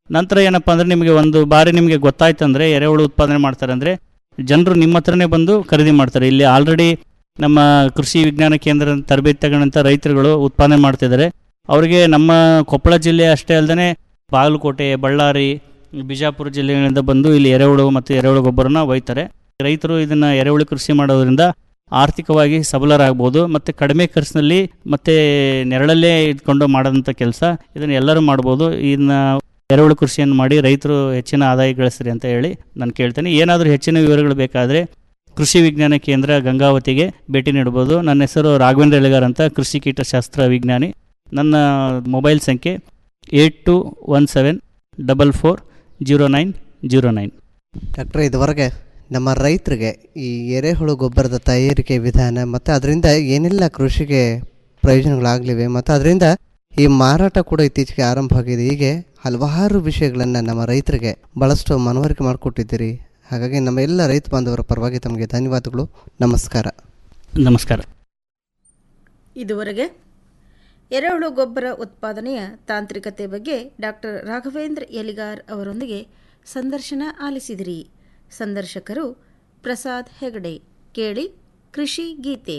ನಂತರ ಏನಪ್ಪ ಅಂದರೆ ನಿಮಗೆ ಒಂದು ಬಾರಿ ನಿಮಗೆ ಗೊತ್ತಾಯ್ತಂದರೆ ಎರೆಹುಳು ಉತ್ಪಾದನೆ ಮಾಡ್ತಾರೆ ಅಂದರೆ ಜನರು ನಿಮ್ಮ ಹತ್ರನೇ ಬಂದು ಖರೀದಿ ಮಾಡ್ತಾರೆ ಇಲ್ಲಿ ಆಲ್ರೆಡಿ ನಮ್ಮ ಕೃಷಿ ವಿಜ್ಞಾನ ಕೇಂದ್ರ ತರಬೇತಿ ತಗೊಂಡಂಥ ರೈತರುಗಳು ಉತ್ಪಾದನೆ ಮಾಡ್ತಿದ್ದಾರೆ ಅವರಿಗೆ ನಮ್ಮ ಕೊಪ್ಪಳ ಜಿಲ್ಲೆ ಅಷ್ಟೇ ಅಲ್ಲದೆ ಬಾಗಲಕೋಟೆ ಬಳ್ಳಾರಿ ಬಿಜಾಪುರ ಜಿಲ್ಲೆಗಳಿಂದ ಬಂದು ಇಲ್ಲಿ ಎರೆಹುಳು ಮತ್ತು ಎರೆಹುಳು ಗೊಬ್ಬರನ ಒಯ್ತಾರೆ ರೈತರು ಇದನ್ನು ಎರೆಹುಳು ಕೃಷಿ ಮಾಡೋದ್ರಿಂದ ಆರ್ಥಿಕವಾಗಿ ಸಬಲರಾಗ್ಬೋದು ಮತ್ತು ಕಡಿಮೆ ಖರ್ಚಿನಲ್ಲಿ ಮತ್ತು ನೆರಳಲ್ಲೇ ಇದ್ಕೊಂಡು ಮಾಡೋದಂಥ ಕೆಲಸ ಇದನ್ನು ಎಲ್ಲರೂ ಮಾಡ್ಬೋದು ಇದನ್ನ ಎರೆಹುಳು ಕೃಷಿಯನ್ನು ಮಾಡಿ ರೈತರು ಹೆಚ್ಚಿನ ಆದಾಯ ಗಳಿಸ್ರಿ ಅಂತ ಹೇಳಿ ನಾನು ಕೇಳ್ತೇನೆ ಏನಾದರೂ ಹೆಚ್ಚಿನ ವಿವರಗಳು ಬೇಕಾದರೆ ಕೃಷಿ ವಿಜ್ಞಾನ ಕೇಂದ್ರ ಗಂಗಾವತಿಗೆ ಭೇಟಿ ನೀಡ್ಬೋದು ನನ್ನ ಹೆಸರು ರಾಘವೇಂದ್ರ ಎಲೆಗಾರ್ ಅಂತ ಕೃಷಿ ಕೀಟಶಾಸ್ತ್ರ ವಿಜ್ಞಾನಿ ನನ್ನ ಮೊಬೈಲ್ ಸಂಖ್ಯೆ eight two one seven double four zero nine zero nine ಡಾಕ್ಟ್ರೆ ಇದುವರೆಗೆ ನಮ್ಮ ರೈತರಿಗೆ ಈ ಎರೆಹುಳು ಗೊಬ್ಬರದ ತಯಾರಿಕೆ ವಿಧಾನ ಮತ್ತು ಅದರಿಂದ ಏನೆಲ್ಲ ಕೃಷಿಗೆ ಪ್ರಯೋಜನಗಳಾಗಲಿವೆ ಮತ್ತು ಅದರಿಂದ ಈ ಮಾರಾಟ ಕೂಡ ಇತ್ತೀಚೆಗೆ ಆರಂಭ ಆಗಿದೆ ಹೀಗೆ ಹಲವಾರು ವಿಷಯಗಳನ್ನು ನಮ್ಮ ರೈತರಿಗೆ ಭಾಳಷ್ಟು ಮನವರಿಕೆ ಮಾಡಿಕೊಟ್ಟಿದ್ದೀರಿ ಹಾಗಾಗಿ ನಮ್ಮ ಎಲ್ಲ ರೈತ ಬಾಂಧವರ ಪರವಾಗಿ ತಮಗೆ ಧನ್ಯವಾದಗಳು ನಮಸ್ಕಾರ ನಮಸ್ಕಾರ ಇದುವರೆಗೆ ಎರೆಹುಳು ಗೊಬ್ಬರ ಉತ್ಪಾದನೆಯ ತಾಂತ್ರಿಕತೆ ಬಗ್ಗೆ ಡಾಕ್ಟರ್ ರಾಘವೇಂದ್ರ ಯಲಿಗಾರ್ ಅವರೊಂದಿಗೆ ಸಂದರ್ಶನ ಆಲಿಸಿದಿರಿ ಸಂದರ್ಶಕರು ಪ್ರಸಾದ್ ಹೆಗಡೆ ಕೇಳಿ ಕೃಷಿ ಗೀತೆ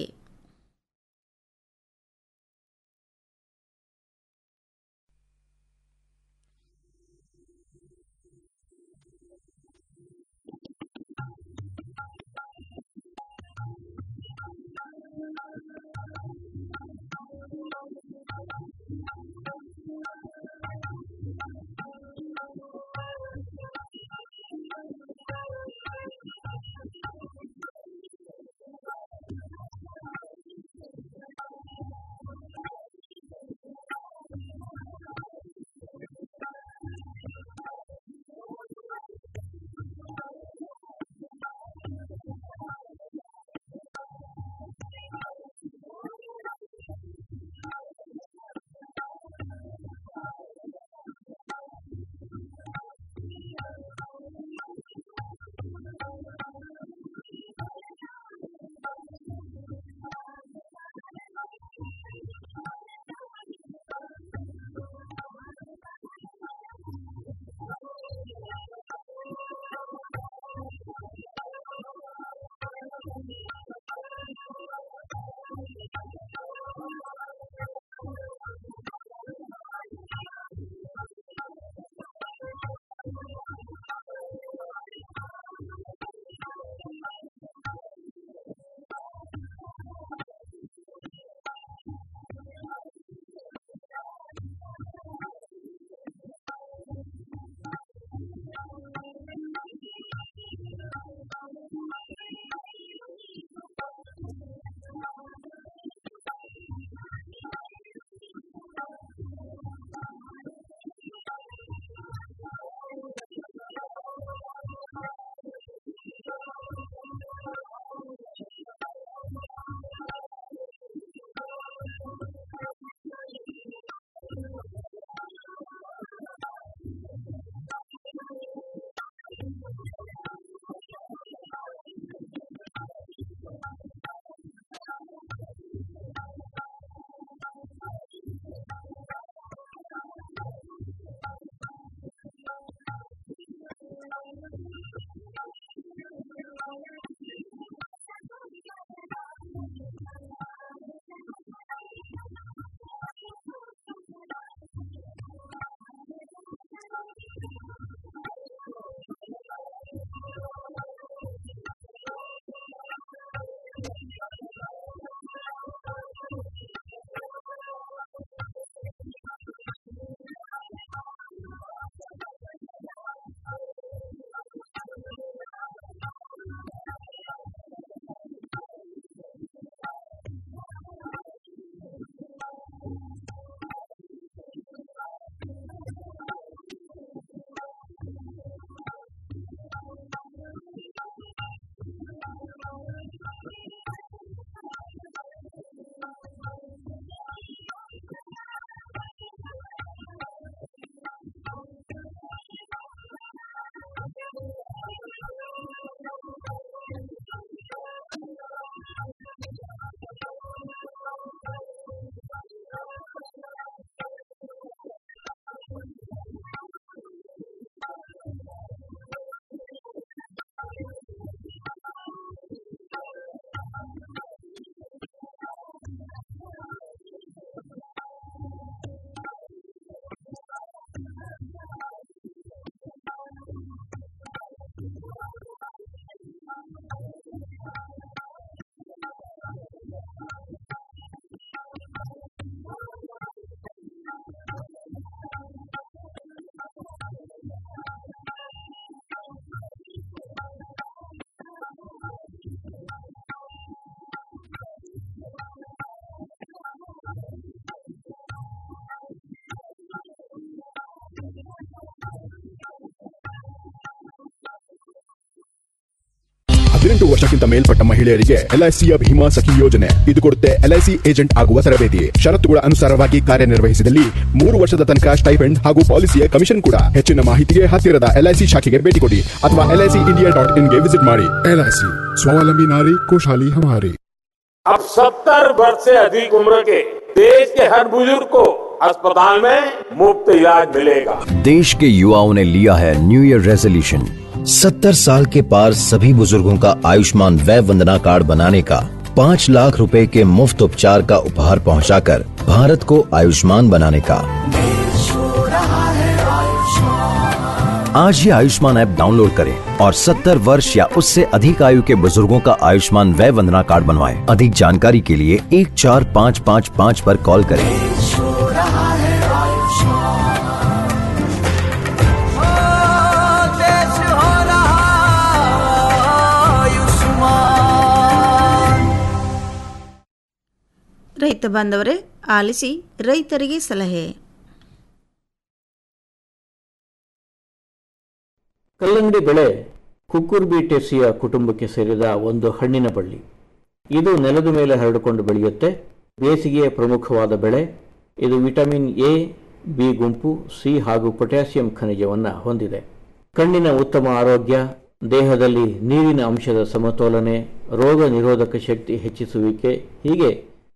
ಹದಿನೆಂಟು ವರ್ಷಕ್ಕಿಂತ ಮೇಲ್ಪಟ್ಟ ಮಹಿಳೆಯರಿಗೆ ಎಲ್ಐಸಿಯ ಭೀಮಾ ಸಖಿ ಯೋಜನೆ ಇದು ಕೊಡುತ್ತೆ ಎಲ್ಐಸಿ ಏಜೆಂಟ್ ಆಗುವ ತರಬೇತಿ ಷರತ್ತುಗಳ ಅನುಸಾರವಾಗಿ ಕಾರ್ಯನಿರ್ವಹಿಸಿದಲ್ಲಿ ಮೂರು ವರ್ಷದ ತನಕ ಸ್ಟೈಪೆಂಡ್ ಹಾಗೂ ಪಾಲಿಸಿಯ ಕಮಿಷನ್ ಕೂಡ ಹೆಚ್ಚಿನ ಮಾಹಿತಿಗೆ ಹತ್ತಿರದ ಎಲ್ಐಸಿ ಶಾಖೆಗೆ ಭೇಟಿ ಕೊಡಿ ಅಥವಾ ಎಲ್ಐಸಿ ಇಂಡಿಯಾ ಡಾಟ್ ಇನ್ಗೆ ವಿಸಿಟ್ ಮಾಡಿ एलआईसी स्वावलंबी नारी खुशहाली हमारी अब सत्तर वर्ष से अधिक उम्र के देश के हर बुजुर्ग को अस्पताल में मुफ्त इलाज मिलेगा देश के युवाओं ने लिया है न्यू ईयर रेजोल्यूशन सत्तर साल के पार सभी बुजुर्गों का आयुष्मान वय वंदना कार्ड बनाने का पाँच लाख रुपए के मुफ्त उपचार का उपहार पहुंचाकर भारत को आयुष्मान बनाने का आज ही आयुष्मान ऐप डाउनलोड करें और 70 वर्ष या उससे अधिक आयु के बुजुर्गों का आयुष्मान वय वंदना कार्ड बनवाएं। अधिक जानकारी के लिए एक चार पाँच पाँच पाँच पर कॉल करें ರೈತ ಬಾಂಧವರೇ ಆಲಿಸಿ ರೈತರಿಗೆ ಸಲಹೆ ಕಲ್ಲಂಗಡಿ ಬೆಳೆ ಕುಕ್ಕುರ್ಬಿಟೇಸಿಯ ಕುಟುಂಬಕ್ಕೆ ಸೇರಿದ ಒಂದು ಹಣ್ಣಿನ ಬಳ್ಳಿ ಇದು ನೆಲದ ಮೇಲೆ ಹರಡಿಕೊಂಡು ಬೆಳೆಯುತ್ತೆ ಬೇಸಿಗೆಯ ಪ್ರಮುಖವಾದ ಬೆಳೆ ಇದು ವಿಟಮಿನ್ ಎ ಬಿ ಗುಂಪು ಸಿ ಹಾಗೂ ಪೊಟ್ಯಾಸಿಯಂ ಖನಿಜವನ್ನು ಹೊಂದಿದೆ ಕಣ್ಣಿನ ಉತ್ತಮ ಆರೋಗ್ಯ ದೇಹದಲ್ಲಿ ನೀರಿನ ಅಂಶದ ಸಮತೋಲನೆ ರೋಗ ನಿರೋಧಕ ಶಕ್ತಿ ಹೆಚ್ಚಿಸುವಿಕೆ ಹೀಗೆ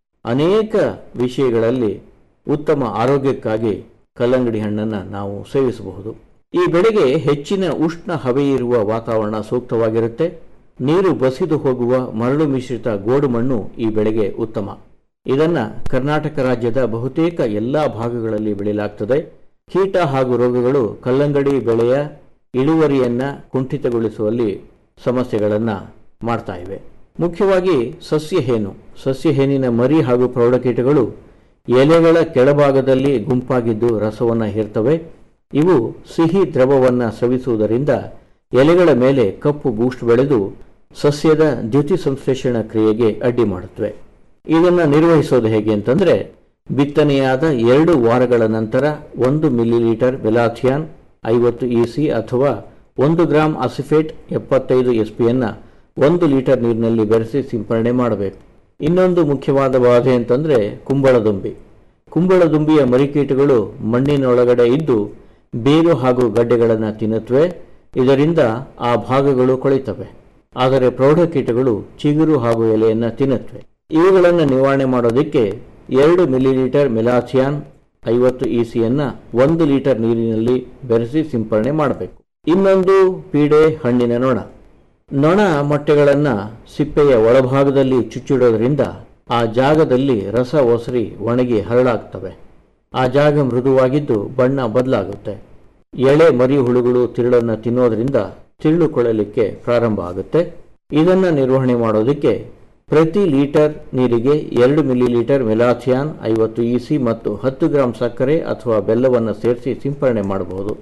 ಅನೇಕ ವಿಷಯಗಳಲ್ಲಿ ಉತ್ತಮ ಆರೋಗ್ಯಕ್ಕಾಗಿ ಕಲ್ಲಂಗಡಿ ಹಣ್ಣನ್ನು ನಾವು ಸೇವಿಸಬಹುದು ಈ ಬೆಳೆಗೆ ಹೆಚ್ಚಿನ ಉಷ್ಣ ಹವೆಯಿರುವ ವಾತಾವರಣ ಸೂಕ್ತವಾಗಿರುತ್ತೆ ನೀರು ಬಸಿದು ಹೋಗುವ ಮರಳು ಮಿಶ್ರಿತ ಗೋಡು ಮಣ್ಣು ಈ ಬೆಳೆಗೆ ಉತ್ತಮ ಇದನ್ನ ಕರ್ನಾಟಕ ರಾಜ್ಯದ ಬಹುತೇಕ ಎಲ್ಲಾ ಭಾಗಗಳಲ್ಲಿ ಬೆಳೆಯಲಾಗ್ತದೆ ಕೀಟ ಹಾಗೂ ರೋಗಗಳು ಕಲ್ಲಂಗಡಿ ಬೆಳೆಯ ಇಳುವರಿಯನ್ನ ಕುಂಠಿತಗೊಳಿಸುವಲ್ಲಿ ಸಮಸ್ಯೆಗಳನ್ನು ಮಾಡ್ತಾ ಇವೆ ಮುಖ್ಯವಾಗಿ ಸಸ್ಯಹೇನು ಸಸ್ಯಹೇನಿನ ಮರಿ ಹಾಗೂ ಪ್ರೌಢಕೀಟಗಳು ಎಲೆಗಳ ಕೆಳಭಾಗದಲ್ಲಿ ಗುಂಪಾಗಿದ್ದು ರಸವನ್ನು ಹೀರ್ತವೆ ಇವು ಸಿಹಿ ದ್ರವವನ್ನು ಸವಿಸುವುದರಿಂದ ಎಲೆಗಳ ಮೇಲೆ ಕಪ್ಪು ಬೂಸ್ಟ್ ಬೆಳೆದು ಸಸ್ಯದ ದ್ಯುತಿ ಸಂಶ್ಲೇಷಣ ಕ್ರಿಯೆಗೆ ಅಡ್ಡಿ ಮಾಡುತ್ತವೆ ಇದನ್ನು ನಿರ್ವಹಿಸೋದು ಹೇಗೆ ಅಂತಂದ್ರೆ ಬಿತ್ತನೆಯಾದ ಎರಡು ವಾರಗಳ ನಂತರ ಒಂದು ಮಿಲಿಲೀಟರ್ ಬೆಲಾಥಿಯಾನ್ ಐವತ್ತು ಇಸಿ ಅಥವಾ ಒಂದು ಗ್ರಾಂ ಅಸಿಫೇಟ್ ಎಪ್ಪತ್ತೈದು ಎಸ್ ಪಿಯನ್ನು ಒಂದು ಲೀಟರ್ ನೀರಿನಲ್ಲಿ ಬೆರೆಸಿ ಸಿಂಪರಣೆ ಮಾಡಬೇಕು ಇನ್ನೊಂದು ಮುಖ್ಯವಾದ ಬಾಧೆ ಅಂತಂದ್ರೆ ಕುಂಬಳದುಂಬಿ ಕುಂಬಳದುಂಬಿಯ ಮರಿಕೀಟಗಳು ಮಣ್ಣಿನೊಳಗಡೆ ಇದ್ದು ಬೇರು ಹಾಗೂ ಗಡ್ಡೆಗಳನ್ನು ತಿನ್ನುತ್ತವೆ ಇದರಿಂದ ಆ ಭಾಗಗಳು ಕೊಳಿತವೆ ಆದರೆ ಪ್ರೌಢಕೀಟಗಳು ಚಿಗುರು ಹಾಗೂ ಎಲೆಯನ್ನು ತಿನ್ನುತ್ತವೆ ಇವುಗಳನ್ನು ನಿವಾರಣೆ ಮಾಡೋದಕ್ಕೆ ಎರಡು ಮಿಲಿಲೀಟರ್ ಮೆಲಾಥಿಯಾನ್ ಐವತ್ತು ಇಸಿಯನ್ನು ಒಂದು ಲೀಟರ್ ನೀರಿನಲ್ಲಿ ಬೆರೆಸಿ ಸಿಂಪರಣೆ ಮಾಡಬೇಕು ಇನ್ನೊಂದು ಪೀಡೆ ಹಣ್ಣಿನ ನೊಣ ನೊಣ ಮೊಟ್ಟೆಗಳನ್ನು ಸಿಪ್ಪೆಯ ಒಳಭಾಗದಲ್ಲಿ ಚುಚ್ಚಿಡೋದ್ರಿಂದ ಆ ಜಾಗದಲ್ಲಿ ರಸ ಒಸರಿ ಒಣಗಿ ಹರಳಾಗ್ತವೆ ಆ ಜಾಗ ಮೃದುವಾಗಿದ್ದು ಬಣ್ಣ ಬದಲಾಗುತ್ತೆ ಎಳೆ ಮರಿ ಹುಳುಗಳು ತಿರುಳನ್ನು ತಿನ್ನೋದ್ರಿಂದ ತಿರುಳು ಕೊಳಲಿಕ್ಕೆ ಪ್ರಾರಂಭ ಆಗುತ್ತೆ ಇದನ್ನು ನಿರ್ವಹಣೆ ಮಾಡೋದಕ್ಕೆ ಪ್ರತಿ ಲೀಟರ್ ನೀರಿಗೆ ಎರಡು ಮಿಲಿಲೀಟರ್ ಮೆಲಾಥಿಯಾನ್ ಐವತ್ತು ಇಸಿ ಮತ್ತು ಹತ್ತು ಗ್ರಾಂ ಸಕ್ಕರೆ ಅಥವಾ ಬೆಲ್ಲವನ್ನು ಸೇರಿಸಿ ಸಿಂಪರಣೆ ಮಾಡಬಹುದು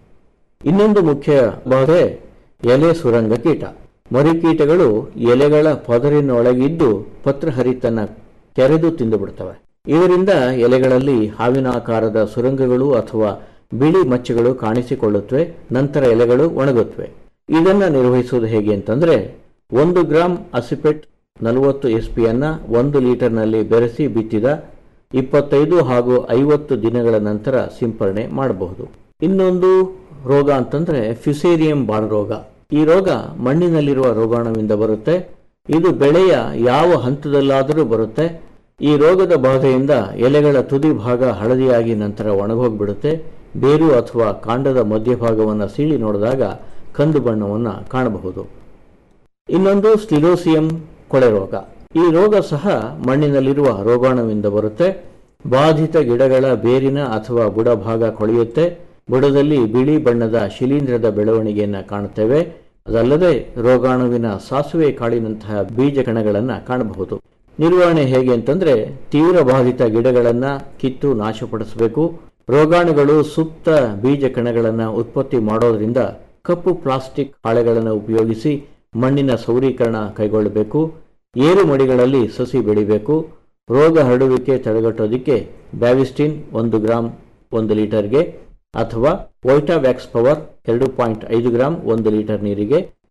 ಇನ್ನೊಂದು ಮುಖ್ಯ ಬಾಧೆ ಎಲೆ ಸುರಂಗ ಕೀಟ ಮರಿಕೀಟಗಳು ಎಲೆಗಳ ಪದರಿನೊಳಗಿದ್ದು ಪತ್ರಹರಿತನ್ನ ಕೆರೆದು ತಿಂದು ಬಿಡ್ತವೆ ಇದರಿಂದ ಎಲೆಗಳಲ್ಲಿ ಹಾವಿನಾಕಾರದ ಸುರಂಗಗಳು ಅಥವಾ ಬಿಳಿ ಮಚ್ಚೆಗಳು ಕಾಣಿಸಿಕೊಳ್ಳುತ್ತವೆ ನಂತರ ಎಲೆಗಳು ಒಣಗುತ್ತವೆ ಇದನ್ನು ನಿರ್ವಹಿಸುವುದು ಹೇಗೆ ಅಂತಂದ್ರೆ ಒಂದು ಗ್ರಾಂ ಅಸಿಪೆಟ್ ನಲವತ್ತು ಎಸ್ ಪಿಯನ್ನು ಒಂದು ಲೀಟರ್ನಲ್ಲಿ ಬೆರೆಸಿ ಬಿತ್ತಿದ ಇಪ್ಪತ್ತೈದು ಹಾಗೂ ಐವತ್ತು ದಿನಗಳ ನಂತರ ಸಿಂಪರಣೆ ಮಾಡಬಹುದು ಇನ್ನೊಂದು ರೋಗ ಅಂತಂದ್ರೆ ಫಿಸೇರಿಯಂ ಬಾಣ ರೋಗ ಈ ರೋಗ ಮಣ್ಣಿನಲ್ಲಿರುವ ರೋಗಾಣುವಿಂದ ಬರುತ್ತೆ ಇದು ಬೆಳೆಯ ಯಾವ ಹಂತದಲ್ಲಾದರೂ ಬರುತ್ತೆ ಈ ರೋಗದ ಬಾಧೆಯಿಂದ ಎಲೆಗಳ ತುದಿ ಭಾಗ ಹಳದಿಯಾಗಿ ನಂತರ ಒಣಗೋಗ್ಬಿಡುತ್ತೆ ಬೇರು ಅಥವಾ ಕಾಂಡದ ಮಧ್ಯಭಾಗವನ್ನು ಸೀಳಿ ನೋಡಿದಾಗ ಕಂದು ಬಣ್ಣವನ್ನು ಕಾಣಬಹುದು ಇನ್ನೊಂದು ಸ್ಟಿಲೋಸಿಯಂ ಕೊಳೆ ರೋಗ ಈ ರೋಗ ಸಹ ಮಣ್ಣಿನಲ್ಲಿರುವ ರೋಗಾಣುವಿಂದ ಬರುತ್ತೆ ಬಾಧಿತ ಗಿಡಗಳ ಬೇರಿನ ಅಥವಾ ಬುಡ ಭಾಗ ಕೊಳೆಯುತ್ತೆ ಬುಡದಲ್ಲಿ ಬಿಳಿ ಬಣ್ಣದ ಶಿಲೀಂಧ್ರದ ಬೆಳವಣಿಗೆಯನ್ನು ಕಾಣುತ್ತೇವೆ ಅದಲ್ಲದೆ ರೋಗಾಣುವಿನ ಸಾಸುವೆ ಕಾಳಿನಂತಹ ಬೀಜ ಕಣಗಳನ್ನು ಕಾಣಬಹುದು ನಿರ್ವಹಣೆ ಹೇಗೆ ಅಂತಂದ್ರೆ ತೀವ್ರ ಬಾಧಿತ ಗಿಡಗಳನ್ನ ಕಿತ್ತು ನಾಶಪಡಿಸಬೇಕು ರೋಗಾಣುಗಳು ಸುಪ್ತ ಬೀಜ ಕಣಗಳನ್ನು ಉತ್ಪತ್ತಿ ಮಾಡೋದ್ರಿಂದ ಕಪ್ಪು ಪ್ಲಾಸ್ಟಿಕ್ ಹಾಳೆಗಳನ್ನು ಉಪಯೋಗಿಸಿ ಮಣ್ಣಿನ ಸೌರೀಕರಣ ಕೈಗೊಳ್ಳಬೇಕು ಏರು ಮಡಿಗಳಲ್ಲಿ ಸಸಿ ಬೆಳಿಬೇಕು ರೋಗ ಹರಡುವಿಕೆ ತಡೆಗಟ್ಟೋದಕ್ಕೆ ಬ್ಯಾವಿಸ್ಟಿನ್ ಒಂದು ಗ್ರಾಂ ಒಂದು ಲೀಟರ್ಗೆ ಅಥವಾ ವೈಟಾವ್ಯಾಕ್ಸ್ ಪವರ್ ಎರಡು ಪಾಯಿಂಟ್ ಐದು ಗ್ರಾಂ ಒಂದು ಲೀಟರ್ ನೀರಿಗೆ